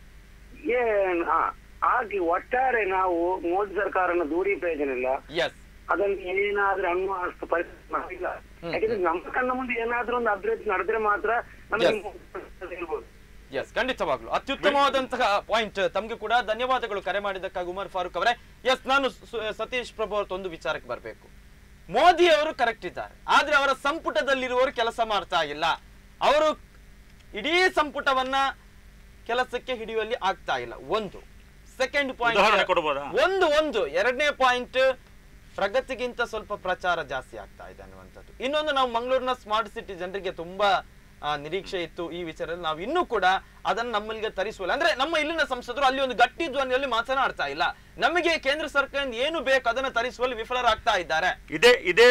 S6: ಏನ್ ಆ, ಹಾಗೆ ಒಟ್ಟಾರೆ ನಾವು ಮೋದಿ ಸರ್ಕಾರನ ದೂರಿ ಪ್ರಯೋಜನ ಇಲ್ಲ
S1: ಎಸ್
S6: ಅದನ್ನು ಏನಾದ್ರೂ ಅನ್ನೋ ಅಷ್ಟು ಪರಿಸ್ಥಿತಿ ಮಾಡಿಲ್ಲ ಯಾಕಂದ್ರೆ ನಮ್ಮ ಕಣ್ಣ ಮುಂದೆ ಏನಾದ್ರೂ ಒಂದು ಅಭಿವೃದ್ಧಿ ನಡೆದ್ರೆ ಮಾತ್ರ ನಮಗೆ
S1: Yes.
S6: ಮೋದಿ ಹೇಳ್ಬೋದು
S1: ಎಸ್ ಖಂಡಿತವಾಗ್ಲು ಅತ್ಯುತ್ತಮವಾದಂತಹ ಪಾಯಿಂಟ್ ತಮ್ಗೆ ಕೂಡ ಧನ್ಯವಾದಗಳು ಕರೆ ಮಾಡಿದ್ದಕ್ಕಾಗಿ ಉಮರ್ ಫಾರೂಕ್ ಅವರೇ ಎಸ್ ನಾನು ಸು- ಸತೀಶ್ ಪ್ರಭು ಅವ್ರದ್ದು ಒಂದು ವಿಚಾರಕ್ಕೆ ಬರಬೇಕು ಮೋದಿ ಅವರು ಕರೆಕ್ಟ್ ಇದ್ದಾರೆ ಆದ್ರೆ ಅವರ ಸಂಪುಟದಲ್ಲಿರುವವರು ಕೆಲಸ ಮಾಡ್ತಾ ಇಲ್ಲ ಅವರು ಇಡೀ ಸಂಪುಟವನ್ನ ಕೆಲಸಕ್ಕೆ ಹಿಡಿಯುವಲ್ಲಿ ಆಗ್ತಾ ಇಲ್ಲ ಒಂದು ಸೆಕೆಂಡ್
S4: ಉದಾಹರಣೆ
S1: ಪಾಯಿಂಟ್
S4: ಕೊಡ್ಬೋದಾ?
S1: ಒಂದು ಒಂದು ಎರಡನೇ ಪಾಯಿಂಟ್ ಪ್ರಗತಿಗಿಂತ ಸ್ವಲ್ಪ ಪ್ರಚಾರ ಜಾಸ್ತಿ ಆಗ್ತಾ ಇದೆ ಅನ್ನುವಂಥದ್ದು ಇನ್ನೊಂದು ನಾವು ಮಂಗಳೂರಿನ ಸ್ಮಾರ್ಟ್ ಸಿಟಿ ಜನರಿಗೆ ತುಂಬಾ ಆ, ನಿರೀಕ್ಷೆ ಇತ್ತು ಈ ವಿಚಾರದಲ್ಲಿ ನಾವು ಇನ್ನೂ ಕೂಡ ಅದನ್ನ ನಮ್ಮಲ್ಲಿಗೆ ತರಿಸುವಲ್ಲ ಅಂದ್ರೆ ನಮ್ಮ ಇಲ್ಲಿನ ಸಂಸದರು ಅಲ್ಲಿ ಒಂದು ಗಟ್ಟಿ ಧ್ವನಿಯಲ್ಲಿ ಮಾತನಾಡ್ತಾ ಇಲ್ಲ ನಮಗೆ ಕೇಂದ್ರ ಸರ್ಕಾರದಿಂದ ಏನು ಬೇಕು ಅದನ್ನ ತರಿಸುವಲ್ಲಿ ವಿಫಲರಾಗ್ತಾ ಇದ್ದಾರೆ
S4: ಇದೇ ಇದೇ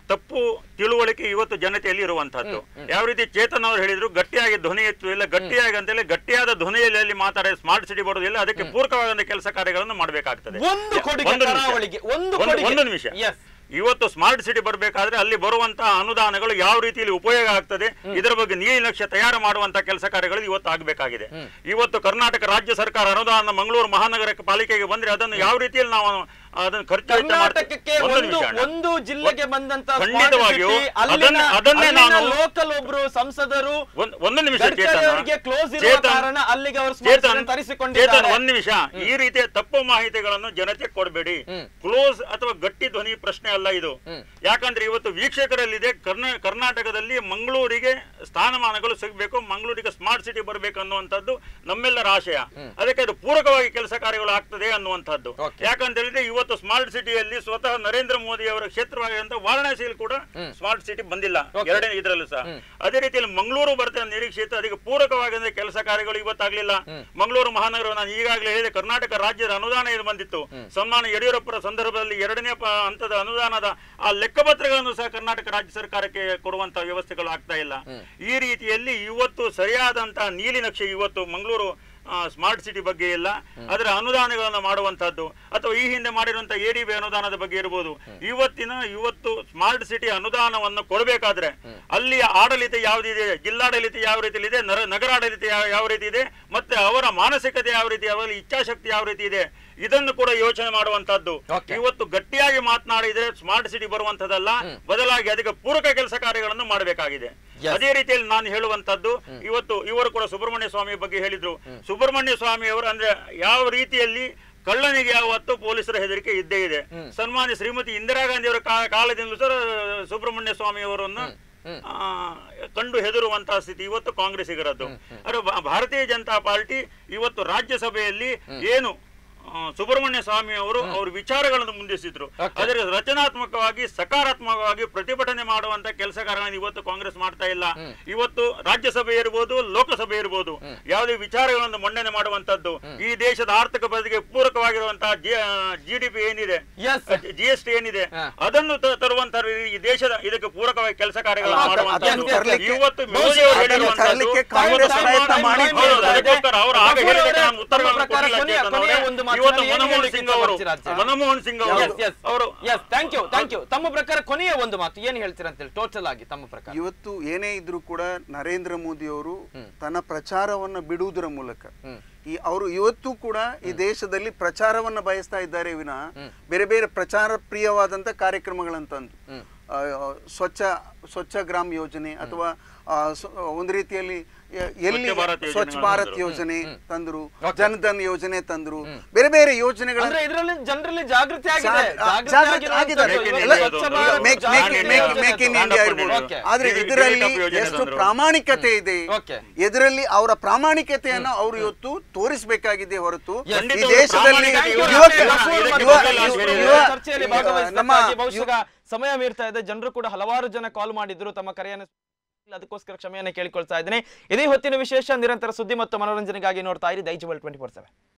S4: ತಪ್ಪು ತಿಳುವಳಿಕೆ ಇವತ್ತು ಜನತೆಯಲ್ಲಿ ಇರುವಂತಹದ್ದು ಯಾವ ರೀತಿ ಚೇತನ್ ಅವರು ಹೇಳಿದ್ರು ಗಟ್ಟಿಯಾಗಿ ಧ್ವನಿ ಎತ್ತು ಇಲ್ಲ ಗಟ್ಟಿಯಾಗಿ ಅಂತೇಳಿ ಗಟ್ಟಿಯಾದ ಧ್ವನಿಯಲ್ಲಿ ಮಾತಾಡಿ ಸ್ಮಾರ್ಟ್ ಸಿಟಿ ಬರೋದಿಲ್ಲ ಅದಕ್ಕೆ ಪೂರಕವಾದ ಕೆಲಸ ಕಾರ್ಯಗಳನ್ನು ಮಾಡಬೇಕಾಗ್ತದೆ
S1: ಒಂದು ಕೊಡುಗೆ
S4: ಒಂದು ನಿಮಿಷ.
S1: ಕರಾವಳಿಗೆ, ಒಂದು
S4: ಒಂದು-
S1: ಕೊಡುಗೆ.
S4: ಒಂದು ನಿಮಿಷ
S1: Yes.
S4: ಇವತ್ತು ಸ್ಮಾರ್ಟ್ ಸಿಟಿ ಬರಬೇಕಾದ್ರೆ ಅಲ್ಲಿ ಬರುವಂತಹ ಅನುದಾನಗಳು ಯಾವ ರೀತಿಯಲ್ಲಿ ಉಪಯೋಗ ಆಗ್ತದೆ ಇದರ ಬಗ್ಗೆ ನೀಲಿ ನಕ್ಷೆ ತಯಾರು ಮಾಡುವಂತಹ ಕೆಲಸ ಕಾರ್ಯಗಳು ಇವತ್ತು ಆಗಬೇಕಾಗಿದೆ ಇವತ್ತು ಕರ್ನಾಟಕ ರಾಜ್ಯ ಸರ್ಕಾರ ಅನುದಾನ ಮಂಗಳೂರು ಮಹಾನಗರ ಪಾಲಿಕೆಗೆ ಬಂದ್ರೆ ಅದನ್ನು ಯಾವ ರೀತಿಯಲ್ಲಿ ನಾವು ಅದನ್ನು ಖರ್ಚು ವೆಚ್ಚ ಮಾಡ್ತೇವೆ?
S1: ಕರ್ನಾಟಕಕ್ಕೆ
S4: ಒಂದು
S1: ಒಂದು
S4: ನಿಮಿಷ ಅಣ್ಣ.
S1: ಒಂದು ಜಿಲ್ಲೆಗೆ ಬಂದಂತ
S4: ಖಂಡಿತವಾಗಿಯೂ ಅದನ್ನೇ- ಅದನ್ನೇ ನಾನು-
S1: ಲೋಕಲ್ ಒಬ್ರು ಸಂಸದರು
S4: ಒಂದ್- ಒಂದು ನಿಮಿಷ
S1: ಗಡ್ಕರಿ
S4: ಚೇತನ್
S1: ಅವರಿಗೆ close ಇರುವ
S4: ಚೇತನ್,
S1: ಕಾರಣ ಅಲ್ಲಿಗೆ ಅವರು smart
S4: ಚೇತನ್,
S1: city ತರಿಸಿಕೊಂಡಿದ್ದಾರೆ.
S4: ಚೇತನ್, ಒಂದ್ ನಿಮಿಷ ಈ ರೀತಿಯ ತಪ್ಪು ಮಾಹಿತಿಗಳನ್ನು ಜನತೆ ಕೊಡಬೇಡಿ ಕ್ಲೋಸ್ ಅಥವಾ ಗಟ್ಟಿ ಧ್ವನಿ ಪ್ರಶ್ನೆ ಅಲ್ಲ ಇದು ಯಾಕಂದ್ರೆ ಇವತ್ತು ವೀಕ್ಷಕರಲ್ಲಿದೆ ಕರ್ನಾ- ಕರ್ನಾಟಕದಲ್ಲಿ ಮಂಗಳೂರಿಗೆ ಸ್ಥಾನಮಾನಗಳು ಸಿಗಬೇಕು ಮಂಗಳೂರಿಗೆ ಸ್ಮಾರ್ಟ್ ಸಿಟಿ ಬರಬೇಕು ಅನ್ನುವಂಥದ್ದು ನಮ್ಮೆಲ್ಲರ ಆಶಯ ಅದಕ್ಕೆ ಅದು ಪೂರಕವಾಗಿ ಕೆಲಸ ಕಾರ್ಯಗಳು ಆಗ್ತದೆ ಅನ್ನುವಂಥದ್ದು ಯಾಕಂತ ಹೇಳಿದ್ರೆ ಇವತ್ತು ಸ್ಮಾರ್ಟ್ ಸಿಟಿಯಲ್ಲಿ ಸ್ವತಃ ನರೇಂದ್ರ ಮೋದಿ ಅವರ ಕ್ಷೇತ್ರವಾಗಿರುವಂತಹ ವಾರಣಾಸಿಯಲ್ಲಿ ಕೂಡ ಸ್ಮಾರ್ಟ್ ಸಿಟಿ ಬಂದಿಲ್ಲ ಎರಡನೇ ಇದರಲ್ಲೂ ಸಹ ಅದೇ ರೀತಿಯಲ್ಲಿ ಮಂಗಳೂರು ಬರ್ತದೆ ಅಂತ ನಿರೀಕ್ಷೆ ಇತ್ತು ಅದಕ್ಕೆ ಪೂರಕವಾಗಿ ಕೆಲಸ ಕಾರ್ಯಗಳು ಇವತ್ತಾಗ್ಲಿಲ್ಲ ಮಂಗಳೂರು ಮಹಾನಗರ ನಾನು ಈಗಾಗಲೇ ಹೇಳಿದೆ ಕರ್ನಾಟಕ ರಾಜ್ಯದ ಅನುದಾನ ಇದು ಬಂದಿತ್ತು ಸನ್ಮಾನ ಯಡಿಯೂರಪ್ಪರ ಸಂದರ್ಭದಲ್ಲಿ ಎರಡನೇ ಪ- ಹಂತದ ಅನುದಾನದ ಆ ಲೆಕ್ಕಪತ್ರಗಳನ್ನು ಸಹ ಕರ್ನಾಟಕ ರಾಜ್ಯ ಸರ್ಕಾರಕ್ಕೆ ಕೊಡುವಂತಹ ವ್ಯವಸ್ಥೆಗಳು ಆಗ್ತಾ ಇಲ್ಲ ಈ ರೀತಿಯಲ್ಲಿ ಇವತ್ತು ಸರಿಯಾದಂತಹ ನೀಲಿ ನಕ್ಷೆ ಇವತ್ತು ಮಂಗಳೂರು ಸ್ಮಾರ್ಟ್ ಸಿಟಿ ಬಗ್ಗೆ ಇಲ್ಲ ಅದರ ಅನುದಾನಗಳನ್ನು ಮಾಡುವಂತಹದ್ದು ಅಥವಾ ಈ ಹಿಂದೆ ಮಾಡಿರುವಂತಹ ಎ ಡಿ ಬಿ ಅನುದಾನದ ಬಗ್ಗೆ ಇರಬಹುದು ಇವತ್ತಿನ ಇವತ್ತು ಸ್ಮಾರ್ಟ್ ಸಿಟಿ ಅನುದಾನವನ್ನು ಕೊಡಬೇಕಾದ್ರೆ ಅಲ್ಲಿ ಆಡಳಿತ ಯಾವುದಿದೆ ಜಿಲ್ಲಾಡಳಿತ ಯಾವ ರೀತಿಯಲ್ಲಿ ಇದೆ ನರ- ನಗರಾಡಳಿತ ಯಾವ- ಯಾವ ರೀತಿ ಇದೆ ಮತ್ತೆ ಅವರ ಮಾನಸಿಕತೆ ಯಾವ ರೀತಿ ಅವರಲ್ಲಿ ಇಚ್ಛಾಶಕ್ತಿ ಯಾವ ರೀತಿ ಇದೆ ಇದನ್ನು ಕೂಡ ಯೋಚನೆ ಮಾಡುವಂತಹದ್ದು
S1: Okay.
S4: ಇವತ್ತು ಗಟ್ಟಿಯಾಗಿ ಮಾತನಾಡಿದ್ರೆ ಸ್ಮಾರ್ಟ್ ಸಿಟಿ ಬರುವಂತದಲ್ಲ ಬದಲಾಗಿ ಅದಕ್ಕೆ ಪೂರಕ ಕೆಲಸ ಕಾರ್ಯಗಳನ್ನು ಮಾಡಬೇಕಾಗಿದೆ
S1: Yes.
S4: ಅದೇ ರೀತಿಯಲ್ಲಿ ನಾನು ಹೇಳುವಂತದ್ದು ಇವತ್ತು ಇವರು ಕೂಡ ಸುಬ್ರಹ್ಮಣ್ಯ ಸ್ವಾಮಿ ಬಗ್ಗೆ ಹೇಳಿದ್ರು ಸುಬ್ರಹ್ಮಣ್ಯ ಸ್ವಾಮಿ ಅವರು ಅಂದ್ರೆ ಯಾವ ರೀತಿಯಲ್ಲಿ ಕಳ್ಳನಿಗೆ ಯಾವತ್ತು ಪೊಲೀಸರ ಹೆದರಿಕೆ ಇದ್ದೇ ಇದೆ ಸನ್ಮಾನ್ಯ ಶ್ರೀಮತಿ ಇಂದಿರಾ ಗಾಂಧಿ ಅವರ ಕಾ- ಕಾಲದಿಂದಲೂ ಸಹ ಸುಬ್ರಹ್ಮಣ್ಯ ಸ್ವಾಮಿ ಅವರನ್ನು ಆ, ಕಂಡು ಹೆದರುವಂತಹ ಸ್ಥಿತಿ ಇವತ್ತು ಕಾಂಗ್ರೆಸ್ಸಿಗರದ್ದು ಅದು ಭಾ- ಭಾರತೀಯ ಜನತಾ ಪಾರ್ಟಿ ಇವತ್ತು ರಾಜ್ಯಸಭೆಯಲ್ಲಿ ಏನು ಆ, ಸುಬ್ರಹ್ಮಣ್ಯ ಸ್ವಾಮಿ ಅವರು ಅವ್ರ ವಿಚಾರಗಳನ್ನು ಮುಂದಿಸಿದ್ರು ಅದರ ರಚನಾತ್ಮಕವಾಗಿ ಸಕಾರಾತ್ಮಕವಾಗಿ ಪ್ರತಿಭಟನೆ ಮಾಡುವಂತ ಕೆಲಸ ಕಾರ್ಯಗಳನ್ನು ಇವತ್ತು ಕಾಂಗ್ರೆಸ್ ಮಾಡ್ತಾ ಇಲ್ಲ ಇವತ್ತು ರಾಜ್ಯಸಭೆ ಇರ್ಬೋದು ಲೋಕಸಭೆ ಇರ್ಬೋದು ಯಾವುದೇ ವಿಚಾರಗಳನ್ನು ಮಂಡನೆ ಮಾಡುವಂತದ್ದು ಈ ದೇಶದ ಆರ್ಥಿಕ ಬದಿಗೆ ಪೂರಕವಾಗಿರುವಂತಹ ಜಿ ಡಿ ಪಿ ಏನಿದೆ
S1: Yes.
S4: ಜಿ ಎಸ್ ಟಿ ಏನಿದೆ
S1: ಹಾ.
S4: ಅದನ್ನು ತ- ತರುವಂತ ಈ ದೇಶದ ಇದಕ್ಕೆ ಪೂರಕವಾಗಿ ಕೆಲಸ ಕಾರ್ಯಗಳನ್ನು
S3: ಅಲ್ಲ, ಅದನ್ನು
S4: ಮಾಡುವಂತದ್ದು
S3: ತರಲಿಕ್ಕೆ-
S4: ಇವತ್ತು ಮೋದಿ ಅವರು
S3: ಅದನ್ನು
S4: ಹೇಳಿರುವಂತದ್ದು
S3: ತರಲಿಕ್ಕೆ ಕಾಂಗ್ರೆಸ್
S4: ಇವತ್ತು
S3: ಪ್ರಯತ್ನ
S4: ಸನ್ಮಾನ
S3: ಮಾಡಿ
S4: ಹೌದು,
S3: ಹೋಗ್ತಾ ಇದೆ.
S4: ಅದಕ್ಕೋಸ್ಕರ ಅವರು ಆಗ
S1: ಗಫೂರ್
S4: ಹೇಳಿದ್ದಕ್ಕೆ
S1: ಅವರೇ,
S4: ನಾನು ಉತ್ತರಗಳನ್ನು
S1: ತಮ್ಮ ಪ್ರಕಾರ
S4: ಕೊಡಲಿಲ್ಲ
S1: ಕೊನೆಯ-
S4: ಚೇತನ್
S1: ಕೊನೆಯ
S4: ಅವರೇ.
S1: ಒಂದು ಮಾತು
S4: ಇವತ್ತು
S1: ನಾನು ಏನು
S4: ಮನಮೋಹನ್
S1: ಹೇಳಿಕ್ಕೆ
S4: ಸಿಂಗ್ ಅವರು
S1: ಇಷ್ಟಪಡ್ತೀರಾ?
S4: ಮನಮೋಹನ್ ಸಿಂಗ್ ಅವರು
S1: ಎಸ್ ಎಸ್
S4: ಅವರು
S1: yes thank you thank you ತಮ್ಮ ಪ್ರಕಾರ ಕೊನೆಯ ಒಂದು ಮಾತು ಏನ್ ಹೇಳ್ತೀರಾ ಅಂತೇಳಿ ಟೋಟಲ್ ಆಗಿ ತಮ್ಮ ಪ್ರಕಾರ
S3: ಇವತ್ತು ಏನೇ ಇದ್ರೂ ಕೂಡ ನರೇಂದ್ರ ಮೋದಿ ಅವರು ತನ್ನ ಪ್ರಚಾರವನ್ನ ಬಿಡುವುದರ ಮೂಲಕ ಈ ಅವರು ಇವತ್ತು ಕೂಡ ಈ ದೇಶದಲ್ಲಿ ಪ್ರಚಾರವನ್ನ ಬಯಸ್ತಾ ಇದ್ದಾರೆ ವಿನ ಬೇರೆ ಬೇರೆ ಪ್ರಚಾರ ಪ್ರಿಯವಾದಂತ ಕಾರ್ಯಕ್ರಮಗಳನ್ನ ತಂದು ಆ, ಸ್ವಚ್ಛ ಸ್ವಚ್ಛ ಗ್ರಾಮ್ ಯೋಜನೆ ಅಥವಾ ಆ, ಸ- ಒಂದು ರೀತಿಯಲ್ಲಿ ಎ- ಎಲ್ಲಿ
S4: ಸ್ವಚ್ಛ ಭಾರತ್
S3: ಸ್ವಚ್ಛ
S4: ಯೋಜನೆಗಳನ್ನು
S3: ಭಾರತ್
S4: ತಂದ್ರು.
S3: ಯೋಜನೆ ತಂದ್ರು ಜನಧನ್ ಯೋಜನೆ ತಂದ್ರು ಬೇರೆ ಬೇರೆ ಯೋಜನೆಗಳ
S1: ಅಂದ್ರೆ ಇದರಲ್ಲಿ ಜನರಲ್ಲಿ ಜಾಗೃತಿ ಆಗಿದೆ
S3: ಜಾಗ-
S1: ಜಾಗೃತಿ
S3: ಜಾಗೃತಿ
S1: ಆಗಿರುವಂಥದ್ದು.
S3: ಆಗಿದೆ.
S1: ಇವತ್ತು
S3: ಎಲ್ಲ
S1: ಸ್ವಚ್ಛ ಭಾರತ್
S3: ಮೇಕ್
S1: ಜಾಗೃತಿ
S3: ಮೇಕ್ ಮೇಕ್
S1: ಯೋಜನೆ
S3: ಮೇಕ್ ಇನ್
S1: ತಂದ್ರು.
S3: ಇಂಡಿಯಾ ಇರ್ಬೋದು
S1: Okay.
S3: ಆದ್ರೆ
S4: ಇದು
S3: ಇದರಲ್ಲಿ
S4: ಡೆಲಿಟಪ್ ಯೋಜನೆ
S3: ಎಷ್ಟು
S4: ತಂದ್ರು.
S3: ಪ್ರಾಮಾಣಿಕತೆ ಇದೆ
S1: Okay.
S3: ಇದರಲ್ಲಿ ಅವರ ಪ್ರಾಮಾಣಿಕತೆಯನ್ನು ಅವರು ಇವತ್ತು ತೋರಿಸಬೇಕಾಗಿದೆ ಹೊರತು
S1: Yes.
S3: ಈ
S4: ಖಂಡಿತ
S3: ದೇಶದಲ್ಲಿ
S4: ಪ್ರಾಮಾಣಿಕತೆ
S3: ಯುವ
S4: ಇವತ್ತು
S3: ಯುವ-
S4: ಗಫೂರ್
S3: ಯುವ-
S4: ಮತ್ತು
S3: ಯುವ-
S4: ಗಫೂರ್
S3: ಯುವ-
S4: ಯುವ-
S1: ಚರ್ಚೆಯಲ್ಲಿ
S3: ನಮ್ಮ
S1: ಭಾಗವಹಿಸಬೇಕಾಗಿ ಬಹುಶಃ ಸಮಯ ಮೀರ್ತಾ ಇದೆ ಜನರು ಕೂಡ ಹಲವಾರು ಜನ ಕಾಲ್ ಮಾಡಿದ್ರು ತಮ್ಮ ಕರೆಯನ್ನು ಅದಕ್ಕೋಸ್ಕರ ಕ್ಷಮೆಯನ್ನು ಕೇಳಿಕೊಳ್ತಾ ಇದ್ದೀನಿ ಇದೇ ಹೊತ್ತಿನ ವಿಶೇಷ ನಿರಂತರ ಸುದ್ದಿ ಮತ್ತು ಮನೋರಂಜನೆಗಾಗಿ ನೋಡ್ತಾ ಇರಿ ದೈಜ್ ಟ್ವೆಂಟಿ ಫೋರ್ ಸೆವೆನ್